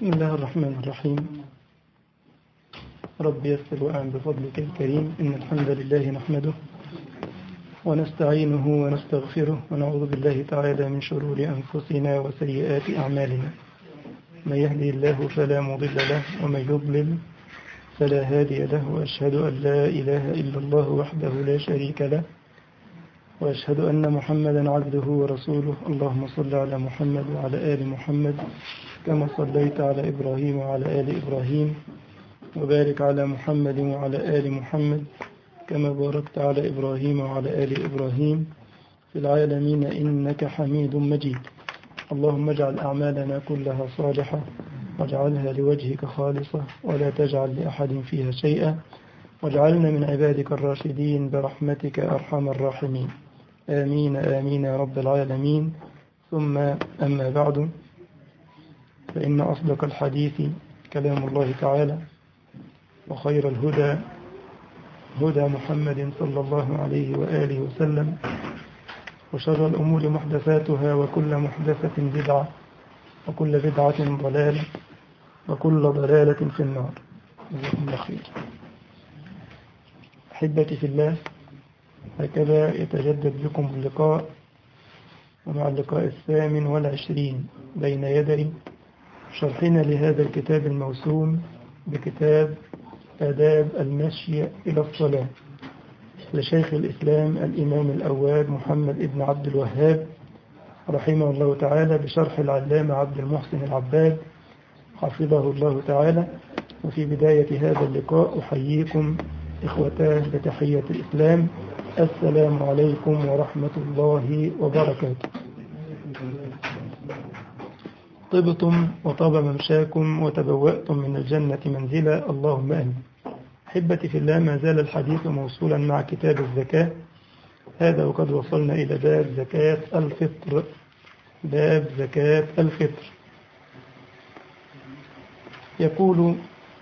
بسم الله الرحمن الرحيم رب يسر وأعن بفضلك الكريم إن الحمد لله نحمده ونستعينه ونستغفره ونعوذ بالله تعالى من شرور أنفسنا وسيئات أعمالنا من يهدي الله فلا مضل له ومن يضلل فلا هادي له وأشهد أن لا إله إلا الله وحده لا شريك له وأشهد أن محمدا عبده ورسوله اللهم صل على محمد وعلى آل محمد كما صليت على إبراهيم وعلى آل إبراهيم وبارك على محمد وعلى آل محمد كما باركت على إبراهيم وعلى آل إبراهيم في العالمين إنك حميد مجيد اللهم اجعل أعمالنا كلها صالحة واجعلها لوجهك خالصة ولا تجعل لأحد فيها شيئا واجعلنا من عبادك الراشدين برحمتك أرحم الراحمين آمين آمين يا رب العالمين ثم أما بعد فإن أصدق الحديث كلام الله تعالى وخير الهدى هدى محمد صلى الله عليه وآله وسلم وشر الأمور محدثاتها وكل محدثة بدعة وكل بدعة ضلالة وكل ضلالة في النار جزاكم الله خير أحبتي في الله هكذا يتجدد بكم اللقاء ومع اللقاء الثامن والعشرين بين يدي شرحنا لهذا الكتاب الموسوم بكتاب آداب المشي إلى الصلاة لشيخ الإسلام الإمام الأواب محمد ابن عبد الوهاب رحمه الله تعالى بشرح العلامة عبد المحسن العباد حفظه الله تعالى وفي بداية هذا اللقاء أحييكم إخوتاه بتحية الإسلام السلام عليكم ورحمة الله وبركاته طبتم وطاب ممشاكم وتبوأتم من الجنة منزلا اللهم أمين أحبتي في الله ما زال الحديث موصولا مع كتاب الزكاة هذا وقد وصلنا إلى باب زكاة الفطر باب زكاة الفطر يقول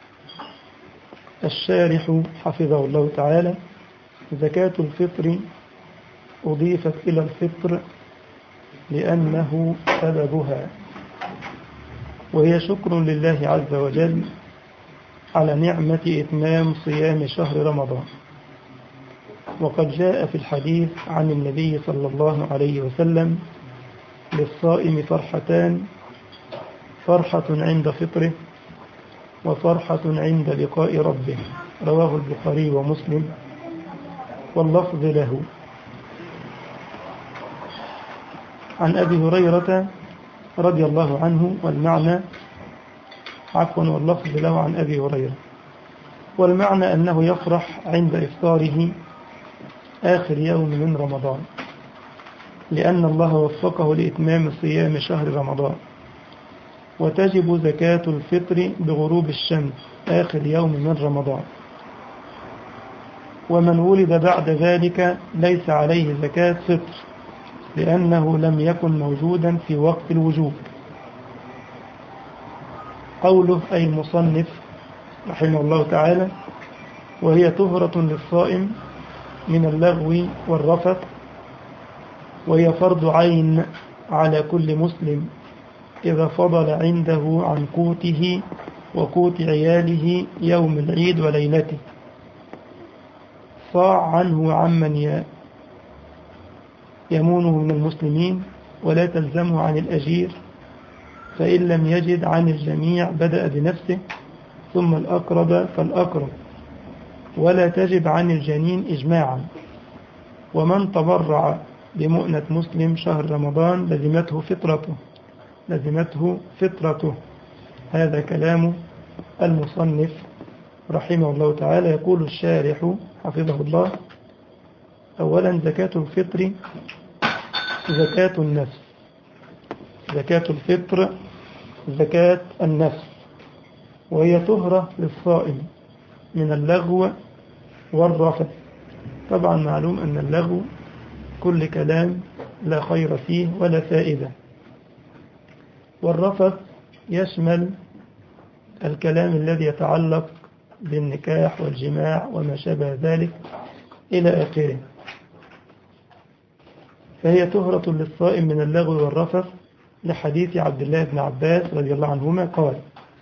الشارح حفظه الله تعالى زكاة الفطر أضيفت إلى الفطر لأنه سببها وهي شكر لله عز وجل على نعمة إتمام صيام شهر رمضان وقد جاء في الحديث عن النبي صلى الله عليه وسلم للصائم فرحتان فرحة عند فطره وفرحة عند لقاء ربه رواه البخاري ومسلم واللفظ له عن أبي هريرة رضي الله عنه والمعنى عفوا واللفظ له عن أبي هريرة والمعنى أنه يفرح عند إفطاره آخر يوم من رمضان لأن الله وفقه لإتمام صيام شهر رمضان وتجب زكاة الفطر بغروب الشمس آخر يوم من رمضان ومن ولد بعد ذلك ليس عليه زكاة فطر لأنه لم يكن موجودا في وقت الوجوب قوله أي المصنف رحمه الله تعالى وهي طهرة للصائم من اللغو والرفث وهي فرض عين على كل مسلم إذا فضل عنده عن قوته وقوت عياله يوم العيد وليلته صاع عنه عمن يمونه من المسلمين ولا تلزمه عن الأجير فإن لم يجد عن الجميع بدأ بنفسه ثم الأقرب فالأقرب ولا تجب عن الجنين إجماعا ومن تبرع بمؤنة مسلم شهر رمضان لزمته فطرته لزمته فطرته هذا كلام المصنف رحمه الله تعالى يقول الشارح حفظه الله أولا زكاة الفطر زكاة النفس زكاة الفطر زكاة النفس وهي طهرة للصائم من اللغو والرفث طبعا معلوم أن اللغو كل كلام لا خير فيه ولا فائدة والرفث يشمل الكلام الذي يتعلق بالنكاح والجماع وما شابه ذلك إلى آخره فهي طهرة للصائم من اللغو والرفث لحديث عبد الله بن عباس رضي الله عنهما قال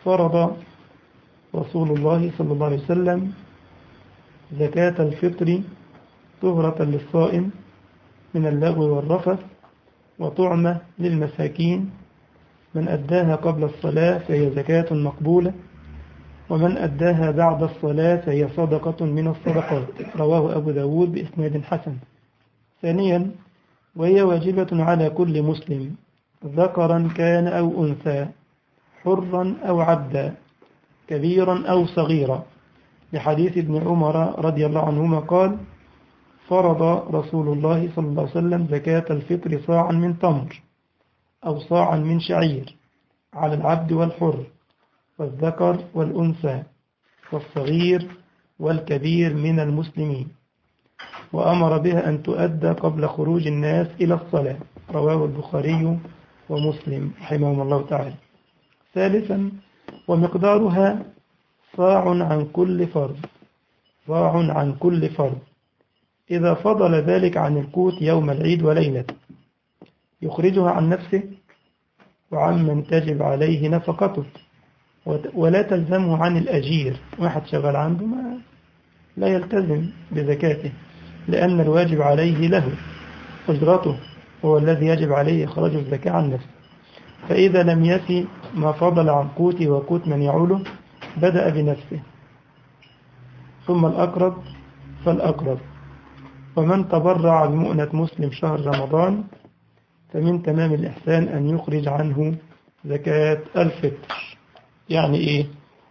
فرض رسول الله صلى الله عليه وسلم زكاة الفطر طهرة للصائم من اللغو والرفث وطعمة للمساكين من أداها قبل الصلاة فهي زكاة مقبولة ومن أداها بعد الصلاة فهي صدقة من الصدقات رواه أبو داود بإسناد حسن ثانيا وهي واجبة على كل مسلم ذكرا كان أو أنثى حرا أو عبدا كبيرا أو صغيرا لحديث ابن عمر رضي الله عنهما قال فرض رسول الله صلى الله عليه وسلم زكاة الفطر صاعا من تمر أو صاعا من شعير على العبد والحر والذكر والأنثى والصغير والكبير من المسلمين وأمر بها أن تؤدى قبل خروج الناس إلى الصلاة رواه البخاري ومسلم رحمهم الله تعالى ثالثا ومقدارها صاع عن كل فرد صاع عن كل فرد إذا فضل ذلك عن القوت يوم العيد وليلته يخرجها عن نفسه وعمن تجب عليه نفقته ولا تلزمه عن الأجير واحد شغال عنده ما لا يلتزم بزكاته لأن الواجب عليه له أجرته هو الذي يجب عليه إخراج الزكاة عن نفسه فإذا لم يفي ما فضل عن قوتي وقوت من يعوله بدأ بنفسه ثم الأقرب فالأقرب ومن تبرع بمؤنة مسلم شهر رمضان فمن تمام الإحسان أن يخرج عنه زكاة الفطر يعني إيه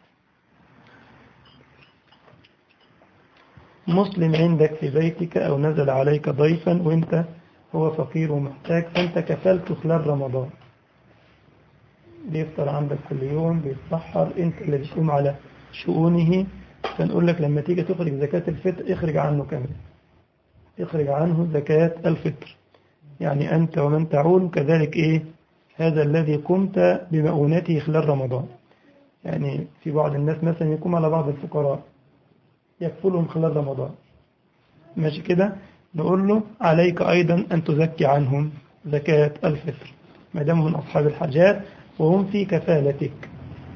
مسلم عندك في بيتك أو نزل عليك ضيفا وانت هو فقير ومحتاج فانت كفلته خلال رمضان بيفطر عندك كل يوم بيتسحر انت اللي بتقوم على شؤونه فنقول لك لما تيجي تخرج زكاة الفطر اخرج عنه كمان اخرج عنه زكاة الفطر يعني أنت ومن تعول كذلك إيه هذا الذي قمت بمؤونته خلال رمضان يعني في بعض الناس مثلا يقوم على بعض الفقراء يكفلهم خلال رمضان ماشي كده نقول له عليك أيضا أن تزكي عنهم زكاة الفطر ما دام من أصحاب الحاجات وهم في كفالتك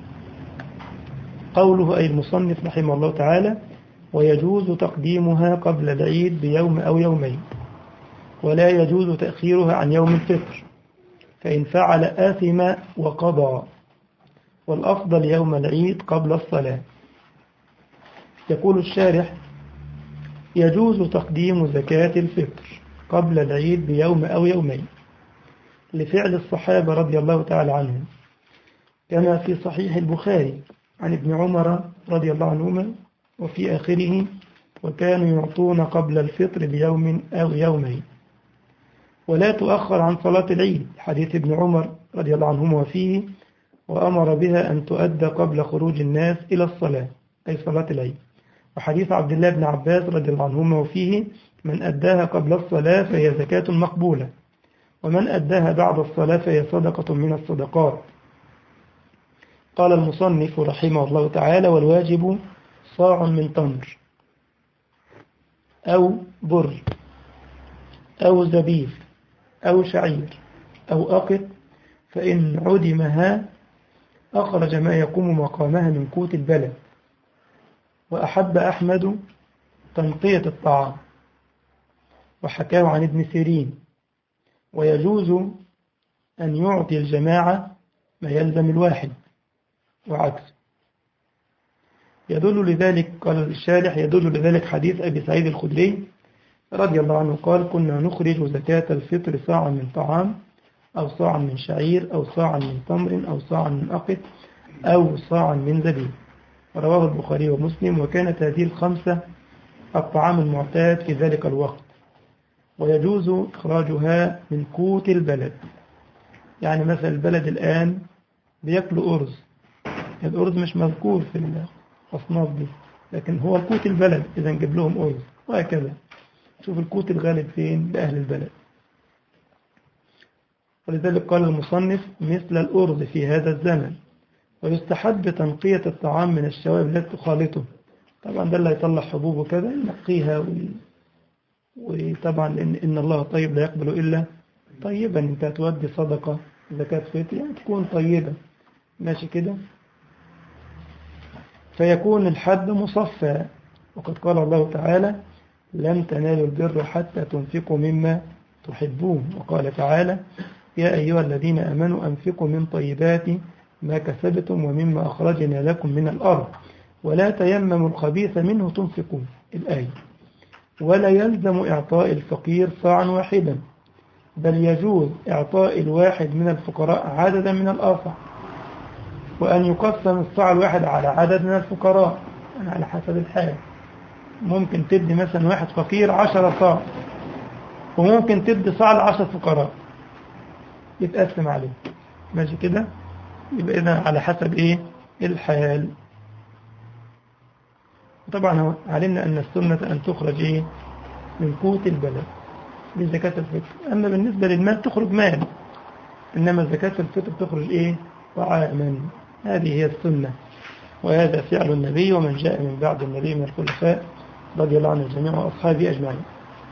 قوله أي المصنف رحمه الله تعالى ويجوز تقديمها قبل العيد بيوم أو يومين ولا يجوز تأخيرها عن يوم الفطر فإن فعل آثم وقضى والأفضل يوم العيد قبل الصلاة يقول الشارح يجوز تقديم زكاة الفطر قبل العيد بيوم أو يومين لفعل الصحابة رضي الله تعالى عنهم كما في صحيح البخاري عن ابن عمر رضي الله عنهما وفي آخره وكانوا يعطون قبل الفطر بيوم أو يومين ولا تؤخر عن صلاة العيد حديث ابن عمر رضي الله عنهما وفيه وأمر بها أن تؤدى قبل خروج الناس إلى الصلاة أي صلاة العيد وحديث عبد الله بن عباس رضي الله عنهما وفيه من أداها قبل الصلاة فهي زكاة مقبولة ومن أداها بعد الصلاة فهي صدقة من الصدقات قال المصنف رحمه الله تعالى والواجب صاع من تمر أو بر أو زبيب أو شعير أو أقط فإن عدمها أخرج ما يقوم مقامها من قوت البلد وأحب أحمد تنقية الطعام وحكاه عن ابن سيرين ويجوز أن يعطي الجماعة ما يلزم الواحد وعكس يدل لذلك قال الشارح يدل لذلك حديث أبي سعيد الخدري رضي الله عنه قال كنا نخرج زكاة الفطر صاعا من طعام أو صاعا من شعير أو صاعا من تمر أو صاعا من أقط أو صاعا من زبيب رواه البخاري ومسلم وكانت هذه الخمسة الطعام المعتاد في ذلك الوقت ويجوز إخراجها من قوت البلد يعني مثلا البلد الآن بيأكلوا أرز الأرز مش مذكور في الأصناف دي لكن هو قوت البلد إذا نجيب لهم أرز وهكذا شوف القوت الغالب فين لأهل البلد ولذلك قال المصنف مثل الأرز في هذا الزمن ويستحب تنقية الطعام من الشوائب التي تخالطه طبعا ده اللي هيطلع حبوب وكذا ينقيها وي... وطبعا إن, إن الله طيب لا يقبل إلا طيبا انت هتودي صدقة زكاة فطر يعني تكون طيبة ماشي كده فيكون الحد مصفى وقد قال الله تعالى لن تنالوا البر حتى تنفقوا مما تحبون وقال تعالى يا أيها الذين أمنوا أنفقوا من طيبات ما كسبتم ومما أخرجنا لكم من الأرض ولا تيمموا الخبيث منه تنفقون الآية ولا يلزم إعطاء الفقير صاعا واحدا بل يجوز إعطاء الواحد من الفقراء عددا من الآصع وأن يقسم الصاع الواحد على عدد من الفقراء يعني على حسب الحال ممكن تدي مثلا واحد فقير عشرة صاع وممكن تدي صاع لعشر فقراء يتقسم عليه ماشي كده يبقى إذا على حسب إيه الحال طبعا علمنا أن السنة أن تخرج إيه من قوت البلد لزكاة الفطر أما بالنسبة للمال تخرج مال إنما زكاة الفطر تخرج إيه طعاما هذه هي السنة وهذا فعل النبي ومن جاء من بعد النبي من الخلفاء رضي الله عن الجميع وأصحابه أجمعين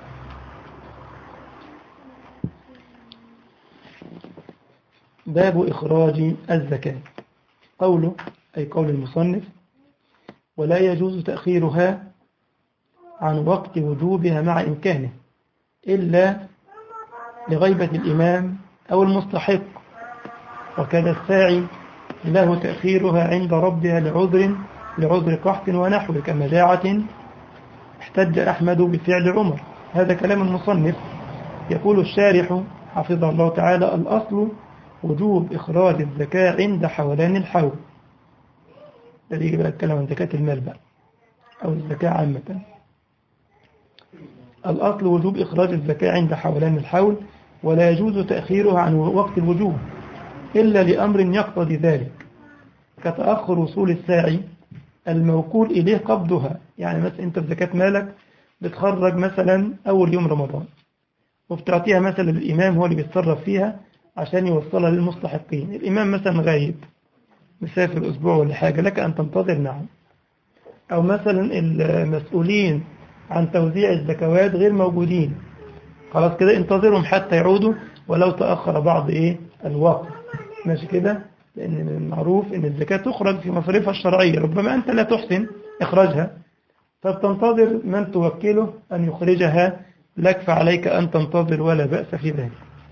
باب إخراج الزكاة قوله أي قول المصنف ولا يجوز تأخيرها عن وقت وجوبها مع إمكانه إلا لغيبة الإمام أو المستحق وكذا الساعي له تأخيرها عند ربها لعذر لعذر قحط ونحو كمجاعة احتج أحمد بفعل عمر هذا كلام المصنف يقول الشارح حفظه الله تعالى الأصل وجوب إخراج الزكاة عند حولان الحول ده يجي بقى الكلام عن زكاة المال بقى أو الزكاة عامة الأصل وجوب إخراج الزكاة عند حولان الحول ولا يجوز تأخيرها عن وقت الوجوب إلا لأمر يقتضي ذلك كتأخر وصول الساعي الموكول إليه قبضها يعني مثلا أنت في زكاة مالك بتخرج مثلا أول يوم رمضان وبتعطيها مثلا للإمام هو اللي بيتصرف فيها عشان يوصلها للمستحقين الإمام مثلا غايب مسافر أسبوع ولا حاجة لك أن تنتظر نعم أو مثلا المسؤولين عن توزيع الزكوات غير موجودين خلاص كده انتظرهم حتى يعودوا ولو تأخر بعض إيه الوقت ماشي كده لأن من المعروف أن الزكاة تخرج في مصاريفها الشرعية ربما أنت لا تحسن إخراجها فبتنتظر من توكله أن يخرجها لك فعليك أن تنتظر ولا بأس في ذلك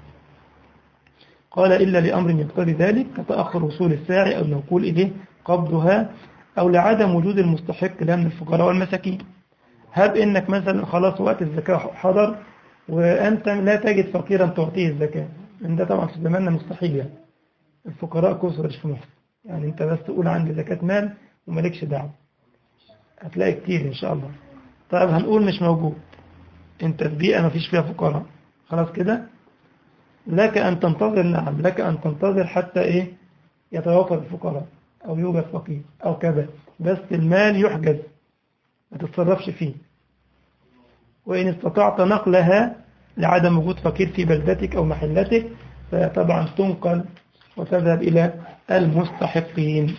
قال إلا لأمر يقتضي ذلك كتأخر وصول الساعي أو الموكول إليه قبضها أو لعدم وجود المستحق لها من الفقراء والمساكين هب إنك مثلا خلاص وقت الزكاة حضر وأنت لا تجد فقيرا تعطيه الزكاة من ده طبعا في زماننا مستحيل يعني الفقراء كثر في مصر يعني أنت بس تقول عندي زكاة مال ومالكش دعوة هتلاقي كتير إن شاء الله طيب هنقول مش موجود أنت في بيئة ما فيش فيها فقراء خلاص كده لك أن تنتظر نعم لك أن تنتظر حتى إيه يتوافر الفقراء أو يوجد فقير أو كذا بس المال يحجز ما تتصرفش فيه وإن استطعت نقلها لعدم وجود فقير في بلدتك أو محلتك فطبعا تنقل وتذهب إلى المستحقين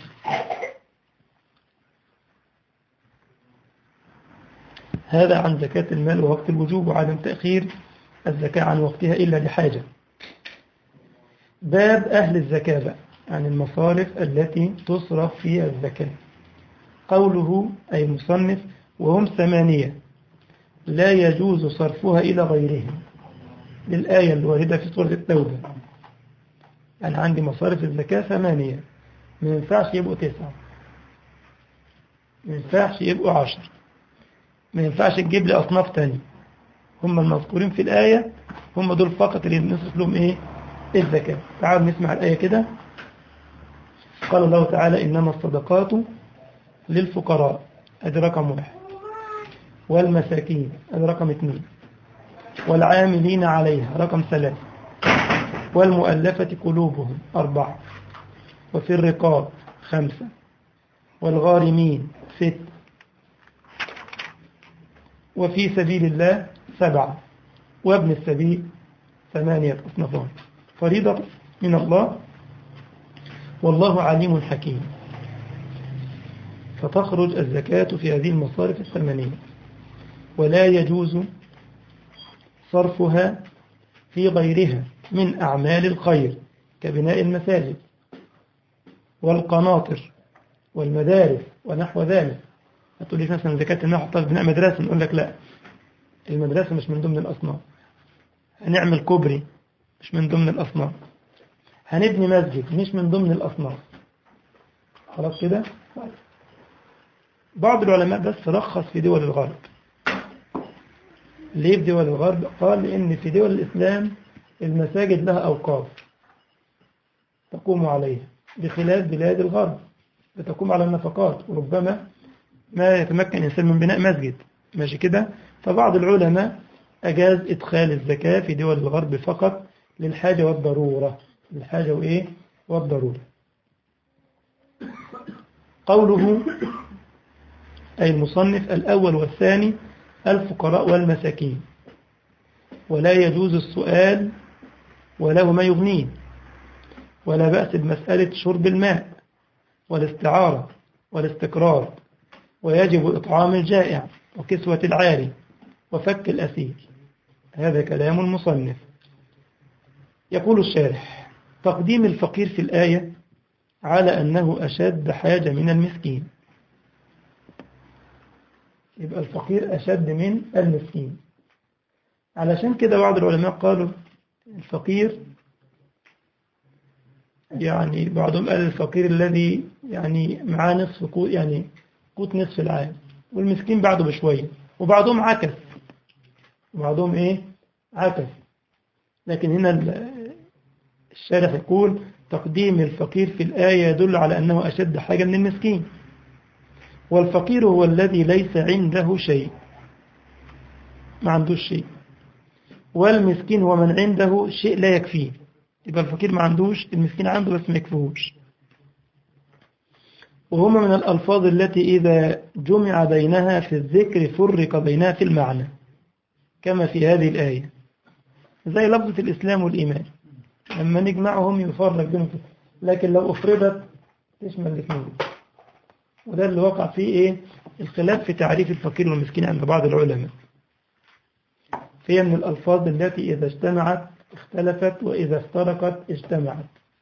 هذا عن زكاة المال ووقت الوجوب وعدم تأخير الزكاة عن وقتها إلا لحاجة باب أهل الزكاة بقى عن المصارف التي تصرف فيها الزكاة قوله أي المصنف وهم ثمانية لا يجوز صرفها إلى غيرهم للآية الواردة في سورة التوبة أنا عندي مصارف الزكاة ثمانية ما ينفعش يبقوا تسعة ما ينفعش يبقوا عشر ما ينفعش تجيب لي أصناف تانية هم المذكورين في الآية هم دول فقط اللي نصرف لهم إيه الزكاة تعالوا نسمع الآية كده قال الله تعالى إنما الصدقات للفقراء هذا رقم واحد والمساكين هذا رقم اثنين والعاملين عليها رقم ثلاثة والمؤلفة قلوبهم أربعة وفي الرقاب خمسة والغارمين ست وفي سبيل الله سبعة وابن السبيل ثمانية أصنافان فريضة من الله والله عليم حكيم فتخرج الزكاة في هذه المصارف الثمانية ولا يجوز صرفها في غيرها من أعمال الخير كبناء المساجد والقناطر والمدارس ونحو ذلك هتقول لي مثلا زكاة النحو طالب بناء مدرسة نقول لك لا المدرسة مش من ضمن الأصناف هنعمل كوبري مش من ضمن الأصناف هنبني مسجد مش من ضمن الأصناف خلاص كده بعض العلماء بس رخص في دول الغرب ليه في دول الغرب قال لأن في دول الإسلام المساجد لها أوقاف تقوم عليها بخلاف بلاد الغرب بتقوم على النفقات وربما ما يتمكن الإنسان من بناء مسجد ماشي كده فبعض العلماء أجاز إدخال الزكاة في دول الغرب فقط للحاجة والضرورة للحاجة وإيه والضرورة قوله أي المصنف الأول والثاني الفقراء والمساكين ولا يجوز السؤال وله ما يغنيه ولا بأس بمسألة شرب الماء والاستعارة والاستقرار ويجب إطعام الجائع وكسوة العاري وفك الأسير هذا كلام المصنف يقول الشارح تقديم الفقير في الآية على أنه أشد حاجة من المسكين يبقى الفقير أشد من المسكين علشان كده بعض العلماء قالوا الفقير يعني بعضهم قال الفقير الذي يعني معاه نصف قوت يعني قوت نصف العام والمسكين بعده بشوية وبعضهم عكس وبعضهم ايه عكس لكن هنا الشارح يقول تقديم الفقير في الآية يدل على أنه أشد حاجة من المسكين والفقير هو الذي ليس عنده شيء ما عندوش شيء والمسكين هو من عنده شيء لا يكفيه يبقى الفقير ما عندوش المسكين عنده بس ما يكفيهوش وهما من الألفاظ التي إذا جمع بينها في الذكر فرق بينها في المعنى كما في هذه الآية زي لفظة الإسلام والإيمان لما نجمعهم يفرق بينهم لكن لو أفردت تشمل الاثنين وده اللي وقع فيه إيه الخلاف في تعريف الفقير والمسكين عند بعض العلماء فهي من الألفاظ التي إذا اجتمعت اختلفت وإذا افترقت اجتمعت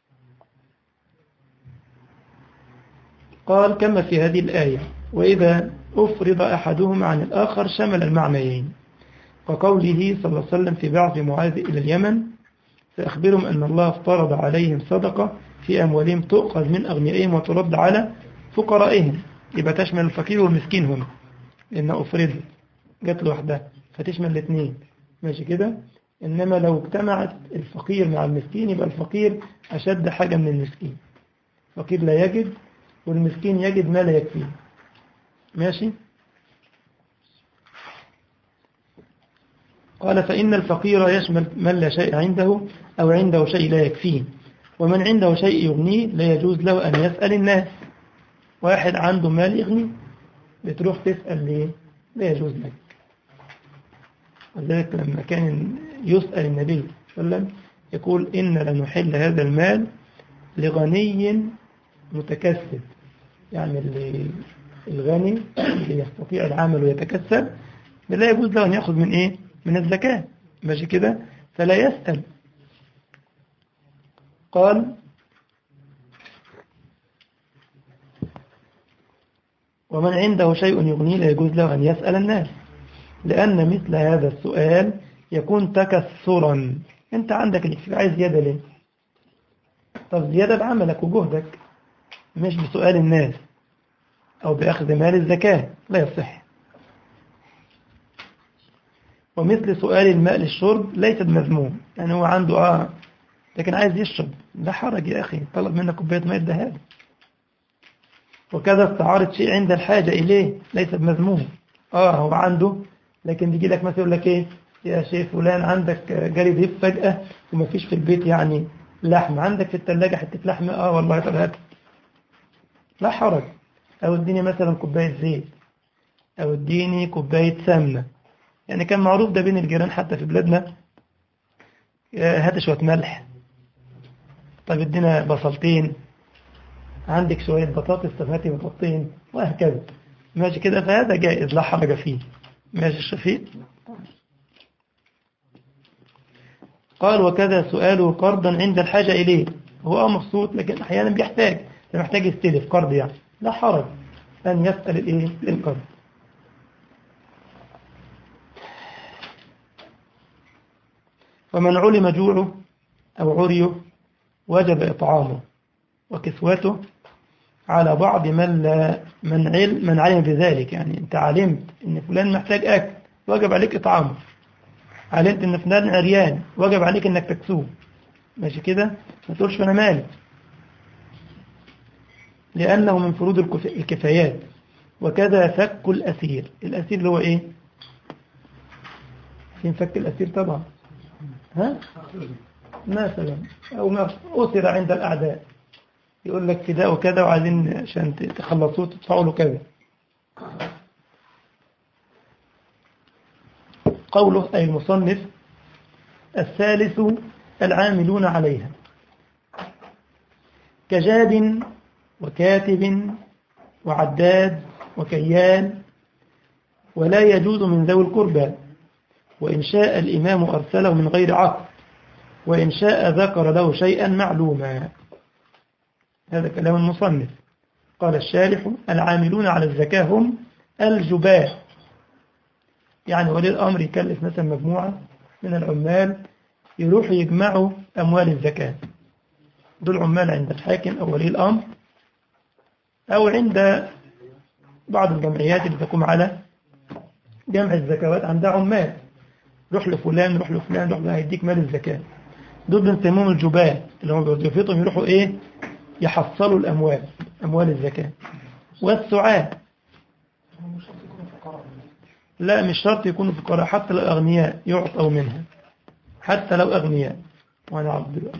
قال كما في هذه الآية وإذا أفرض أحدهم عن الآخر شمل المعنيين وقوله صلى الله عليه وسلم في بعض معاذ إلى اليمن سأخبرهم أن الله افترض عليهم صدقة في أموالهم تؤخذ من أغنيائهم وترد على فقرائهم يبقى تشمل الفقير والمسكين هنا لأنها أفرضت جت لوحدها فتشمل الاثنين ماشي كده إنما لو اجتمعت الفقير مع المسكين يبقى الفقير أشد حاجة من المسكين الفقير لا يجد والمسكين يجد ما لا يكفيه ماشي قال فإن الفقير يشمل من لا شيء عنده أو عنده شيء لا يكفيه ومن عنده شيء يغنيه لا يجوز له أن يسأل الناس واحد عنده مال يغني بتروح تسأل ليه لا يجوز لك ولذلك لما كان يسأل النبي صلى الله عليه وسلم يقول إن لنحل هذا المال لغني متكسب يعني اللي الغني اللي يستطيع العمل ويتكسب لا يجوز له أن يأخذ من إيه من الزكاة ماشي كده فلا يسأل قال ومن عنده شيء يغنيه لا يجوز له أن يسأل الناس لأن مثل هذا السؤال يكون تكثرا أنت عندك اللي عايز زيادة ليه طب زيادة بعملك وجهدك مش بسؤال الناس أو بأخذ مال الزكاة لا يصح ومثل سؤال الماء للشرب ليس بمذموم يعني هو عنده آه لكن عايز يشرب لا حرج يا أخي طلب منك كوباية ماء اديها له وكذا استعارة شيء عند الحاجة إليه ليس بمذموم آه هو عنده لكن بيجي لك مثلا يقول لك إيه يا شيخ فلان عندك جالي ضيف فجأة وما فيش في البيت يعني لحم عندك في الثلاجة حتة لحمة آه والله طب هات لا حرج أو اديني مثلا كوباية زيت أو اديني كوباية سمنة يعني كان معروف ده بين الجيران حتى في بلادنا هات شوية ملح طب ادينا بصلتين عندك شوية بطاطس طب هاتي بطاطين وهكذا ماشي كده فهذا جائز لا حرج فيه ماشي الشفيق قال وكذا سؤاله قرضا عند الحاجة إليه هو اه مبسوط لكن أحيانا بيحتاج محتاج يستلف قرض يعني لا حرج أن يسأل الإيه القرض ومن علم جوعه أو عريه وجب إطعامه وكسوته على بعض من لا من علم من علم بذلك يعني أنت علمت أن فلان محتاج أكل وجب عليك إطعامه علمت أن فلان عريان وجب عليك أنك تكسوه ماشي كده ما تقولش أنا مالي لأنه من فروض الكفايات وكذا فك الأسير الأسير اللي هو إيه فين فك الأسير طبعا ها مثلا أو ما أسر عند الأعداء يقول لك فداء كذا وعايزين عشان تخلصوه تدفعوا له كذا قوله أي المصنف الثالث العاملون عليها كجاد وكاتب وعداد وكيان ولا يجوز من ذوي القربى وإن شاء الإمام أرسله من غير عقد وإن شاء ذكر له شيئا معلوما هذا كلام المصنف قال الشارح العاملون على الزكاة هم الجباه يعني ولي الأمر يكلف مثلا مجموعة من العمال يروحوا يجمعوا أموال الزكاة دول عمال عند الحاكم أو ولي الأمر أو عند بعض الجمعيات اللي تقوم على جمع الزكوات عندها عمال روح لفلان روح لفلان روح هيديك مال الزكاة دول بنسميهم الجباه اللي هم بيوظفوا يروحوا ايه يحصلوا الأموال أموال الزكاة والسعاة لا مش شرط يكونوا فقراء حتى لو أغنياء يعطوا منها حتى لو أغنياء وأنا عبد دلوقتي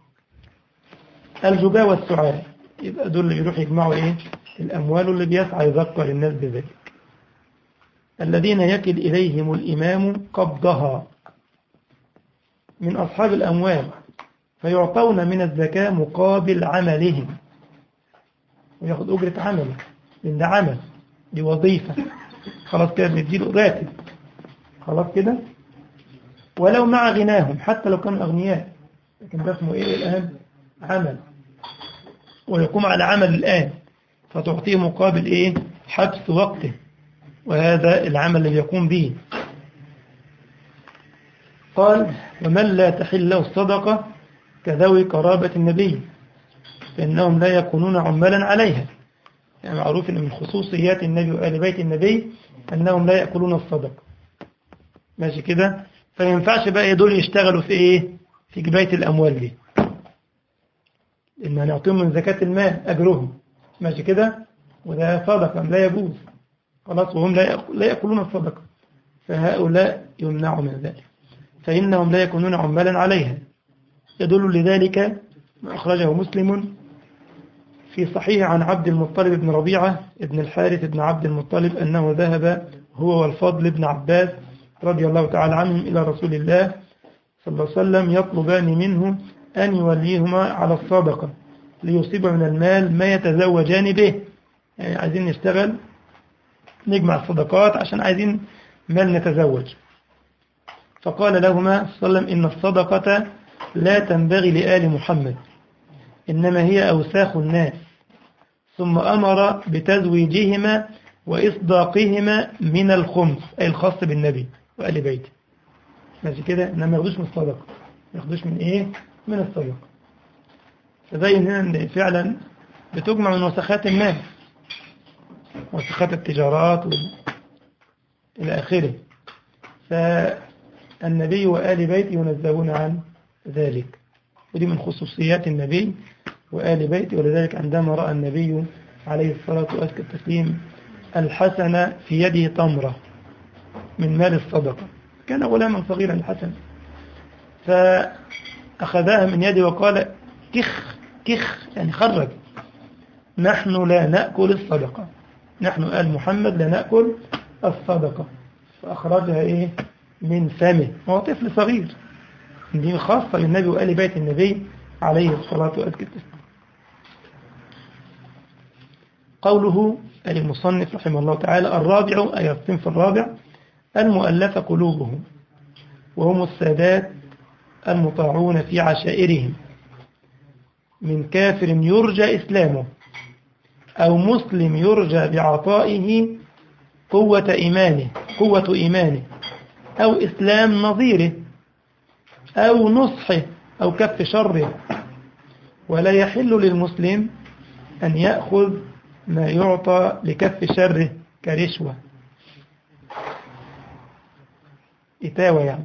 الجباه والسعاة يبقى دول اللي يروحوا يجمعوا ايه الأموال اللي بيسعى يذكر الناس بذلك الذين يكل إليهم الإمام قبضها من أصحاب الأموال فيعطون من الزكاة مقابل عملهم وياخد أجرة عمله لأن ده عمل دي وظيفة خلاص كده بنديله راتب خلاص كده ولو مع غناهم حتى لو كانوا أغنياء لكن ده اسمه إيه الآن عمل ويقوم على عمل الآن فتعطيه مقابل إيه حبس وقته وهذا العمل اللي يقوم به قال ومن لا تحل له الصدقة كذوي قرابة النبي فإنهم لا يكونون عمالا عليها يعني معروف أن من خصوصيات النبي وآل بيت النبي أنهم لا يأكلون الصدقة ماشي كده فينفعش بقى دول يشتغلوا في إيه في جباية الأموال دي إن هنعطيهم من زكاة المال أجرهم ماشي كده وده صدقة لا يجوز خلاص وهم لا يأكلون الصدقة فهؤلاء يمنعوا من ذلك فإنهم لا يكونون عمالا عليها يدل لذلك ما أخرجه مسلم في صحيح عن عبد المطلب بن ربيعة ابن الحارث بن عبد المطلب أنه ذهب هو والفضل بن عباس رضي الله تعالى عنهم إلى رسول الله صلى الله عليه وسلم يطلبان منه أن يوليهما على الصدقة ليصيب من المال ما يتزوجان به يعني عايزين نشتغل نجمع الصدقات عشان عايزين مال نتزوج فقال لهما صلى الله عليه وسلم إن الصدقة لا تنبغي لآل محمد إنما هي أوساخ الناس ثم أمر بتزويجهما وإصداقهما من الخمس أي الخاص بالنبي وآل بيته ماشي كده إنما ياخدوش من الصدقة ياخدوش من إيه من الصدقة فبين هنا أن فعلا بتجمع من وسخات المال وسخات التجارات و... إلى آخره فالنبي وآل بيته ينزهون عن ذلك ودي من خصوصيات النبي وآل بيته ولذلك عندما رأى النبي عليه الصلاة وأزكى التسليم الحسن في يده تمرة من مال الصدقة كان غلاما صغيرا الحسن فأخذها من يده وقال كخ كخ يعني خرج نحن لا نأكل الصدقة نحن آل محمد لا نأكل الصدقة فأخرجها إيه من فمه هو طفل صغير دي خاصة للنبي وآل بيت النبي عليه الصلاة والسلام قوله المصنف رحمه الله تعالى الرابع أي الصنف الرابع المؤلف قلوبهم وهم السادات المطاعون في عشائرهم من كافر يرجى إسلامه أو مسلم يرجى بعطائه قوة إيمانه قوة إيمانه أو إسلام نظيره أو نصحه أو كف شره ولا يحل للمسلم أن يأخذ ما يعطى لكف شره كرشوة إتاوة يعني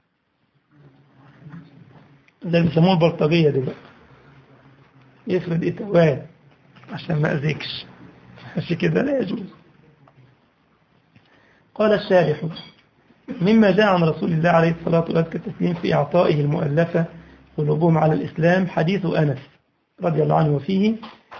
ده اللي بيسموه البلطجية دلوقتي يفرد إتاوات عشان ما أذيكش عشان كده لا يجوز قال الشارح مما جاء عن رسول الله عليه الصلاة والسلام في إعطائه المؤلفة قلوبهم على الإسلام حديث أنس رضي الله عنه وفيه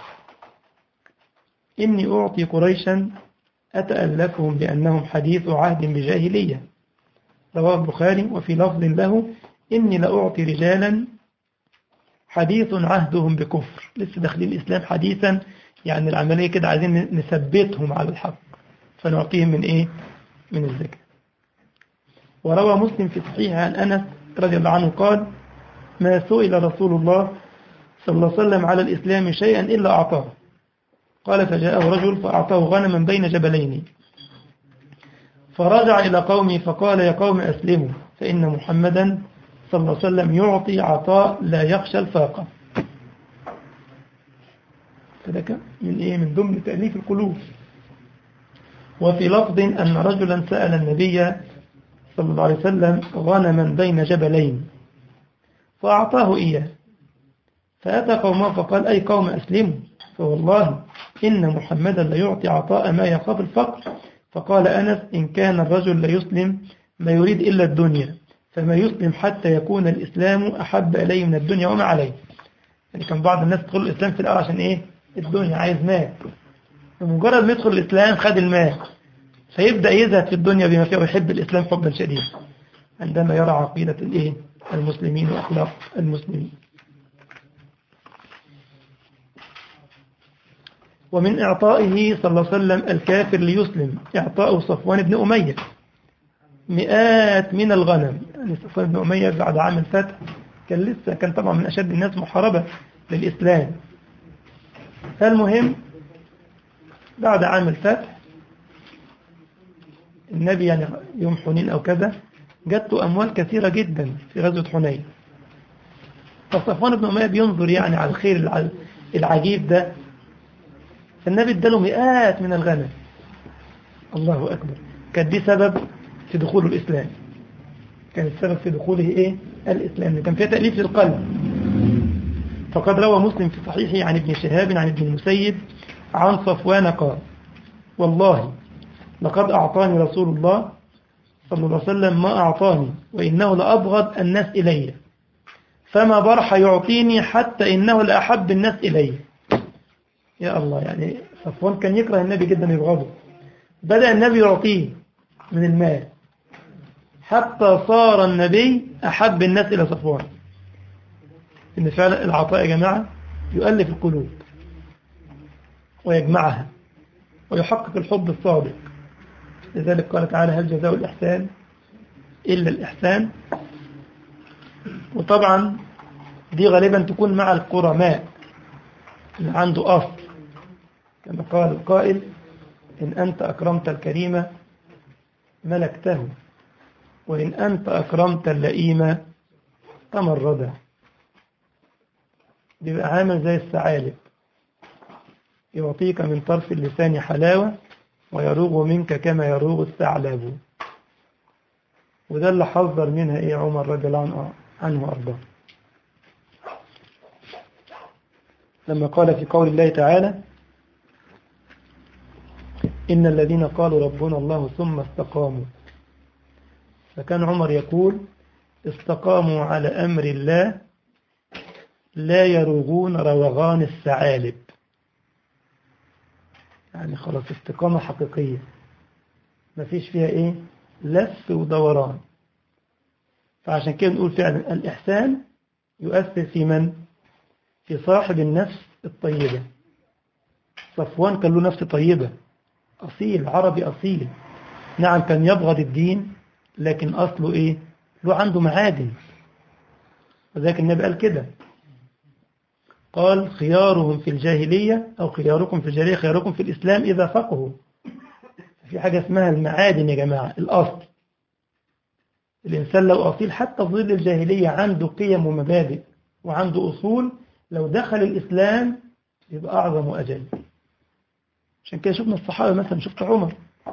إني أعطي قريشا أتألفهم لأنهم حديث عهد بجاهلية رواه البخاري وفي لفظ له إني لأعطي رجالا حديث عهدهم بكفر لسه داخلين الإسلام حديثا يعني العملية كده عايزين نثبتهم على الحق فنعطيهم من إيه من الذكر وروى مسلم في صحيح عن أنس رضي الله عنه قال ما سئل رسول الله صلى الله عليه وسلم على الإسلام شيئا إلا أعطاه قال فجاءه رجل فأعطاه غنما بين جبلين فرجع إلى قومه فقال يا قوم أسلموا فإن محمدا صلى الله عليه وسلم يعطي عطاء لا يخشى الفاقة فذلك من إيه من ضمن تأليف القلوب وفي لفظ أن رجلا سأل النبي صلى الله عليه وسلم غنما بين جبلين فأعطاه إياه فأتى قومه فقال أي قوم أسلموا فوالله إن محمدا ليعطي عطاء ما يخاف الفقر فقال أنس إن كان الرجل ليسلم ما يريد إلا الدنيا فما يسلم حتى يكون الإسلام أحب إليه من الدنيا وما عليه يعني كان بعض الناس تدخل الإسلام في الأول عشان إيه الدنيا عايز مال بمجرد ما يدخل الإسلام خد المال فيبدأ يزهد في الدنيا بما فيه ويحب الإسلام حبا شديدا عندما يرى عقيدة الإيه المسلمين وأخلاق المسلمين ومن إعطائه صلى الله عليه وسلم الكافر ليسلم إعطاء صفوان بن أمية مئات من الغنم يعني صفوان بن أمية بعد عام الفتح كان لسه كان طبعا من أشد الناس محاربة للإسلام فالمهم بعد عام الفتح النبي يعني يوم حنين أو كذا جاته أموال كثيرة جدا في غزوة حنين فصفوان بن أمية بينظر يعني على الخير العجيب ده فالنبي اداله مئات من الغنم الله أكبر كانت دي سبب في دخوله الإسلام كان السبب في دخوله إيه الإسلام كان فيها تأليف للقلب فقد روى مسلم في صحيحه عن ابن شهاب عن ابن المسيب عن صفوان قال والله لقد أعطاني رسول الله صلى الله عليه وسلم ما أعطاني وإنه لأبغض الناس إلي فما برح يعطيني حتى إنه لأحب الناس إلي يا الله يعني صفوان كان يكره النبي جدا يبغضه بدأ النبي يعطيه من المال حتى صار النبي أحب الناس إلى صفوان إن فعلا العطاء يا جماعة يؤلف القلوب ويجمعها ويحقق الحب الصادق لذلك قال تعالى هل جزاء الإحسان إلا الإحسان وطبعا دي غالبا تكون مع القرماء اللي عنده أصل كما قال القائل إن أنت أكرمت الكريم ملكته وإن أنت أكرمت اللئيم تمردا بيبقى عامل زي الثعالب يعطيك من طرف اللسان حلاوة ويروغ منك كما يروغ الثعلب وده اللي حذر منها إيه عمر رضي الله عنه وأرضاه لما قال في قول الله تعالى إن الذين قالوا ربنا الله ثم استقاموا فكان عمر يقول استقاموا على أمر الله لا يروغون روغان الثعالب يعني خلاص استقامة حقيقية ما فيش فيها ايه لف ودوران فعشان كده نقول فعلا الإحسان يؤثر في من في صاحب النفس الطيبة صفوان كان له نفس طيبة أصيل عربي أصيل نعم كان يبغض الدين لكن أصله إيه له عنده معادن وذلك النبي قال كده قال خيارهم في الجاهلية أو خياركم في الجاهلية خياركم في الإسلام إذا فقهوا في حاجة اسمها المعادن يا جماعة الأصل الإنسان لو أصيل حتى في ظل الجاهلية عنده قيم ومبادئ وعنده أصول لو دخل الإسلام يبقى أعظم وأجل عشان كده شفنا الصحابة مثلا شفت عمر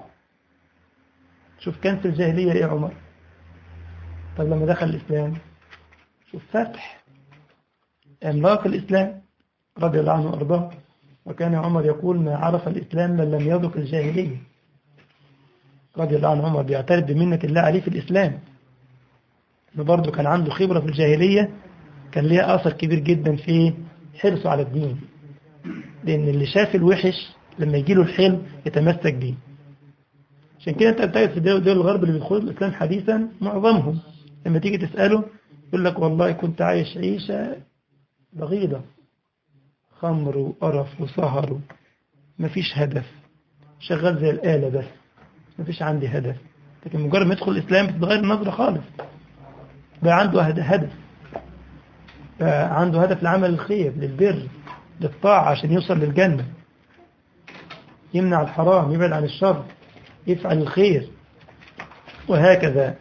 شوف كان في الجاهلية إيه عمر طب لما دخل الإسلام شوف فتح عملاق الإسلام رضي الله عنه وأرضاه وكان عمر يقول ما عرف الإسلام من لم يذق الجاهلية رضي الله عنه عمر بيعترف بمنة الله عليه في الإسلام انه برضه كان عنده خبرة في الجاهلية كان ليها أثر كبير جدا في حرصه على الدين لأن اللي شاف الوحش لما يجي له الحلم يتمسك بيه عشان كده انت بتجد في دول الغرب اللي بيدخلوا الإسلام حديثا معظمهم لما تيجي تسأله يقول لك والله كنت عايش عيشة بغيضة خمر وقرف وسهر مفيش هدف شغال زي الآلة بس مفيش عندي هدف لكن مجرد ما يدخل الإسلام بتتغير النظرة خالص بقى عنده هدف بقى عنده هدف لعمل الخير للبر للطاعة عشان يوصل للجنة يمنع الحرام يبعد عن الشر يفعل الخير وهكذا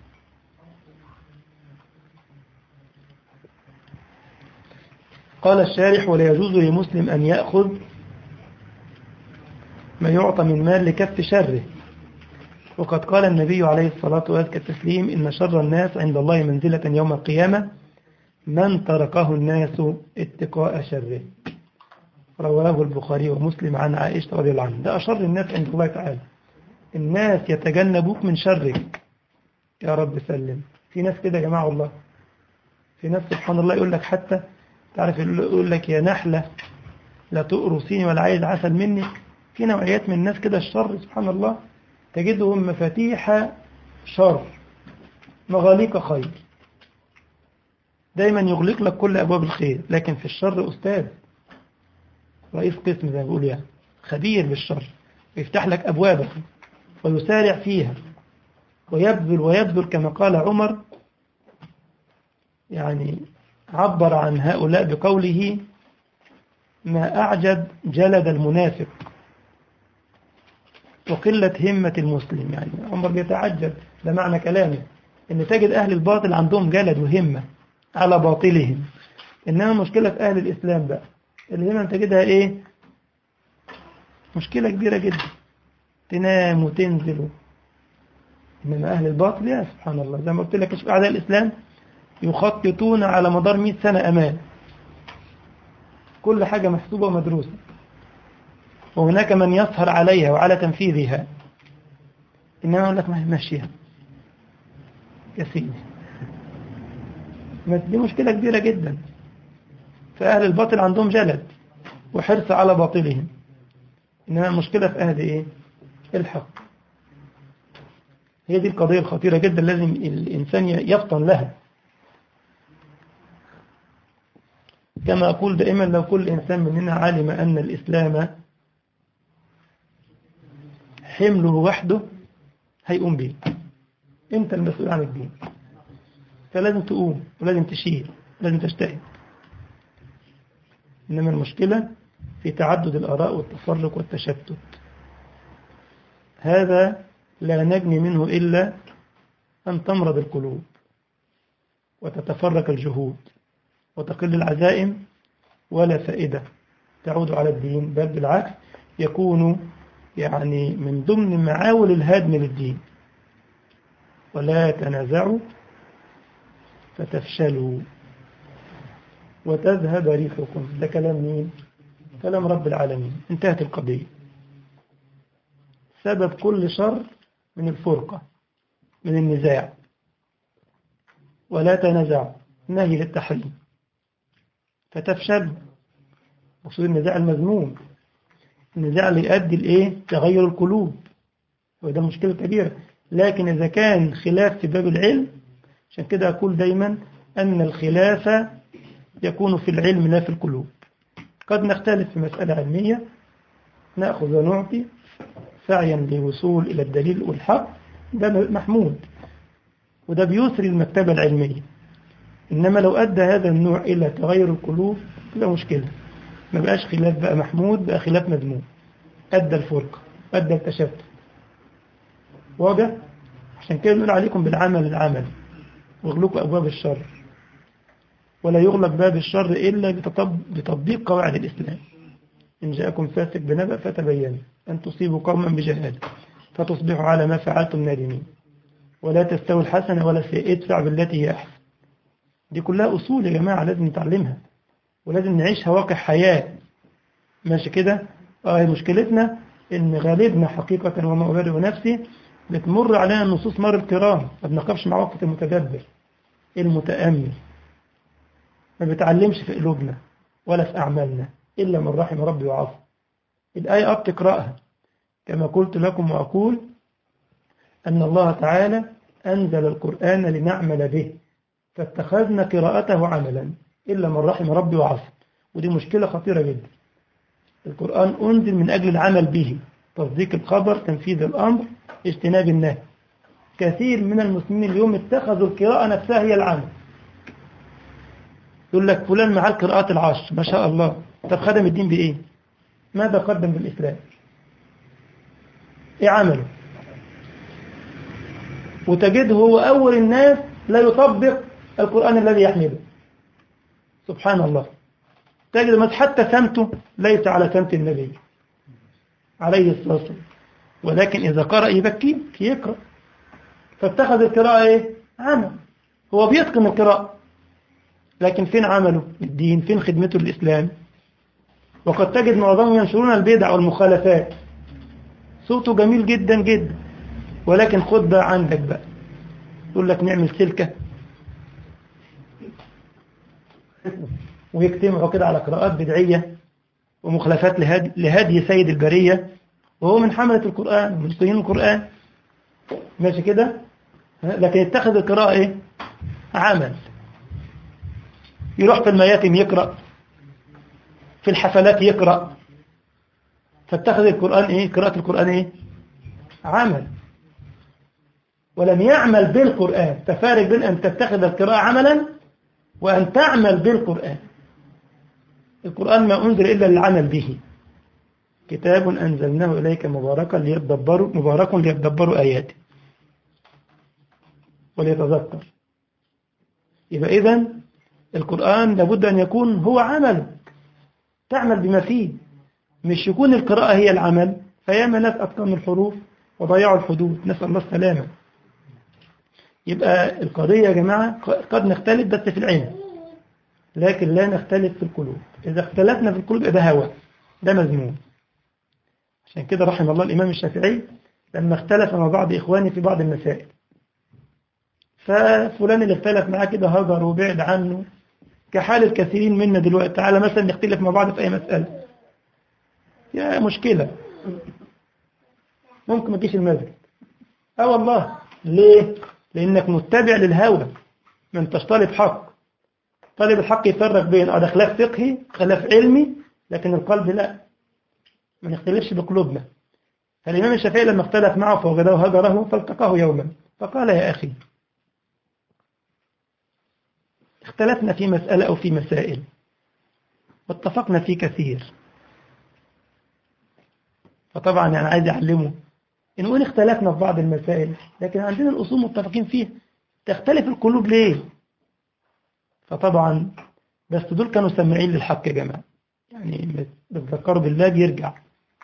قال الشارح ولا يجوز لمسلم أن يأخذ ما يعطى من مال لكف شره وقد قال النبي عليه الصلاة والسلام التسليم إن شر الناس عند الله منزلة يوم القيامة من تركه الناس اتقاء شره رواه البخاري ومسلم عن عائشة رضي الله عنها ده أشر الناس عند الله تعالى الناس يتجنبوك من شرك يا رب سلم في ناس كده يا جماعة الله في ناس سبحان الله يقول لك حتى تعرف يقول لك يا نحلة لا تقرصيني ولا عايز عسل مني في نوعيات من الناس كده الشر سبحان الله تجدهم مفاتيح شر مغاليق خير دايما يغلق لك كل أبواب الخير لكن في الشر أستاذ رئيس قسم زي ما بيقول يعني خبير بالشر ويفتح لك أبوابه ويسارع فيها ويبذل ويبذل كما قال عمر يعني عبر عن هؤلاء بقوله ما أعجب جلد المنافق وقلة همة المسلم يعني عمر بيتعجب ده معنى كلامه ان تجد أهل الباطل عندهم جلد وهمة على باطلهم إنما مشكلة أهل الإسلام بقى الهمة تجدها إيه مشكلة كبيرة جدا تنام وتنزل إنما أهل الباطل يا سبحان الله زي ما قلت لك أعداء الإسلام يخططون على مدار 100 سنة أمان كل حاجة محسوبة ومدروسة وهناك من يسهر عليها وعلى تنفيذها إنما أقول لك ما هي ماشية يا سيدي دي مشكلة كبيرة جدا فأهل الباطل عندهم جلد وحرص على باطلهم إنما المشكلة في أهل إيه الحق هي دي القضية الخطيرة جدا لازم الإنسان يفطن لها كما أقول دائما لو كل إنسان مننا علم أن الإسلام حمله وحده هيقوم به أنت المسؤول عن الدين فلازم تقوم ولازم تشيل لازم تجتهد إنما المشكلة في تعدد الآراء والتفرق والتشتت هذا لا نجني منه إلا أن تمرض القلوب وتتفرق الجهود وتقل العزائم ولا فائدة تعود على الدين بل بالعكس يكون يعني من ضمن معاول الهدم للدين ولا تنازعوا فتفشلوا وتذهب ريحكم ده كلام مين كلام رب العالمين انتهت القضية سبب كل شر من الفرقة من النزاع ولا تنازعوا نهي للتحريم فتفشل مقصود النزاع المذموم النزاع اللي يؤدي لايه تغير القلوب وده مشكلة كبيرة لكن إذا كان خلاف في باب العلم عشان كده أقول دايما أن الخلاف يكون في العلم لا في القلوب قد نختلف في مسألة علمية نأخذ ونعطي سعيا للوصول إلى الدليل والحق ده محمود وده بيسري المكتبة العلمية إنما لو أدى هذا النوع إلى تغير القلوب تبقى مشكلة ما بقاش خلاف بقى محمود بقى خلاف مذموم أدى الفرقة أدى التشتت واضح عشان كده نقول عليكم بالعمل العمل واغلقوا أبواب الشر ولا يغلق باب الشر إلا بتطبيق قواعد الإسلام إن جاءكم فاسق بنبأ فتبينوا أن تصيبوا قوما بجهالة فتصبحوا على ما فعلتم نادمين ولا تستوي الحسنة ولا السيئة ادفع بالتي هي أحسن دي كلها أصول يا جماعة لازم نتعلمها ولازم نعيشها واقع حياة ماشي كده آه مشكلتنا إن غالبنا حقيقة وما أبرئ نفسي بتمر علينا النصوص مر الكرام ما بنقفش مع وقت المتدبر المتأمل ما بتعلمش في قلوبنا ولا في أعمالنا إلا من رحم ربي وعصى الآية أب تقرأها كما قلت لكم وأقول أن الله تعالى أنزل القرآن لنعمل به فاتخذنا قراءته عملا إلا من رحم ربي وعصى ودي مشكلة خطيرة جدا القرآن أنزل من أجل العمل به تصديق الخبر تنفيذ الأمر اجتناب النهي كثير من المسلمين اليوم اتخذوا القراءة نفسها هي العمل يقول لك فلان معاه القراءات العشر ما شاء الله طب خدم الدين بإيه ماذا قدم بالإسلام إيه عمله وتجده هو أول الناس لا يطبق القرآن الذي يحمله سبحان الله تجد مثلا حتى سمته ليس على سمت النبي عليه الصلاة والسلام ولكن إذا قرأ يبكي يقرأ فاتخذ القراءة إيه؟ عمل هو بيتقن القراءة لكن فين عمله الدين فين خدمته الإسلام وقد تجد معظمهم ينشرون البدع والمخالفات صوته جميل جدا جدا ولكن خد بقى عندك بقى يقول لك نعمل سلكة ويجتمعوا كده على قراءات بدعية ومخالفات لهدي, لهدي سيد البرية وهو من حملة القرآن ومن صهين القرآن ماشي كده لكن يتخذ القراءة ايه عمل يروح في المياتم يقرأ في الحفلات يقرأ فاتخذ القرآن ايه قراءة القرآن ايه عمل ولم يعمل بالقرآن تفارق بين أن تتخذ القراءة عملا وأن تعمل بالقرآن القرآن ما أنزل إلا للعمل به كتاب أنزلناه إليك مباركا ليتدبروا مبارك ليتدبروا آياته وليتذكر يبقى إذن القرآن لابد أن يكون هو عمل تعمل بما فيه مش يكون القراءة هي العمل فياما ناس أتقنوا الحروف وضيعوا الحدود نسأل الله السلامة يبقى القضية يا جماعة قد نختلف بس في العلم لكن لا نختلف في القلوب إذا اختلفنا في القلوب ده هوى ده مذموم عشان كده رحم الله الإمام الشافعي لما اختلف مع بعض إخواني في بعض المسائل ففلان اللي اختلف معاه كده هجر وبعد عنه كحال الكثيرين منا دلوقتي تعالى مثلا نختلف مع بعض في أي مسألة يا مشكلة ممكن ما تجيش المسجد اه والله ليه لانك متبع للهوى ما انتش طالب حق طالب الحق يفرق بين اه ده خلاف فقهي خلاف علمي لكن القلب لا ما نختلفش بقلوبنا فالإمام الشافعي لما اختلف معه فوجده هجره فالتقاه يوما فقال يا أخي اختلفنا في مسألة أو في مسائل واتفقنا في كثير فطبعا يعني عايز يعلمه إن وين اختلفنا في بعض المسائل لكن عندنا الأصول متفقين فيها تختلف القلوب ليه فطبعا بس دول كانوا سامعين للحق يا جماعة يعني بتذكروا بالله بيرجع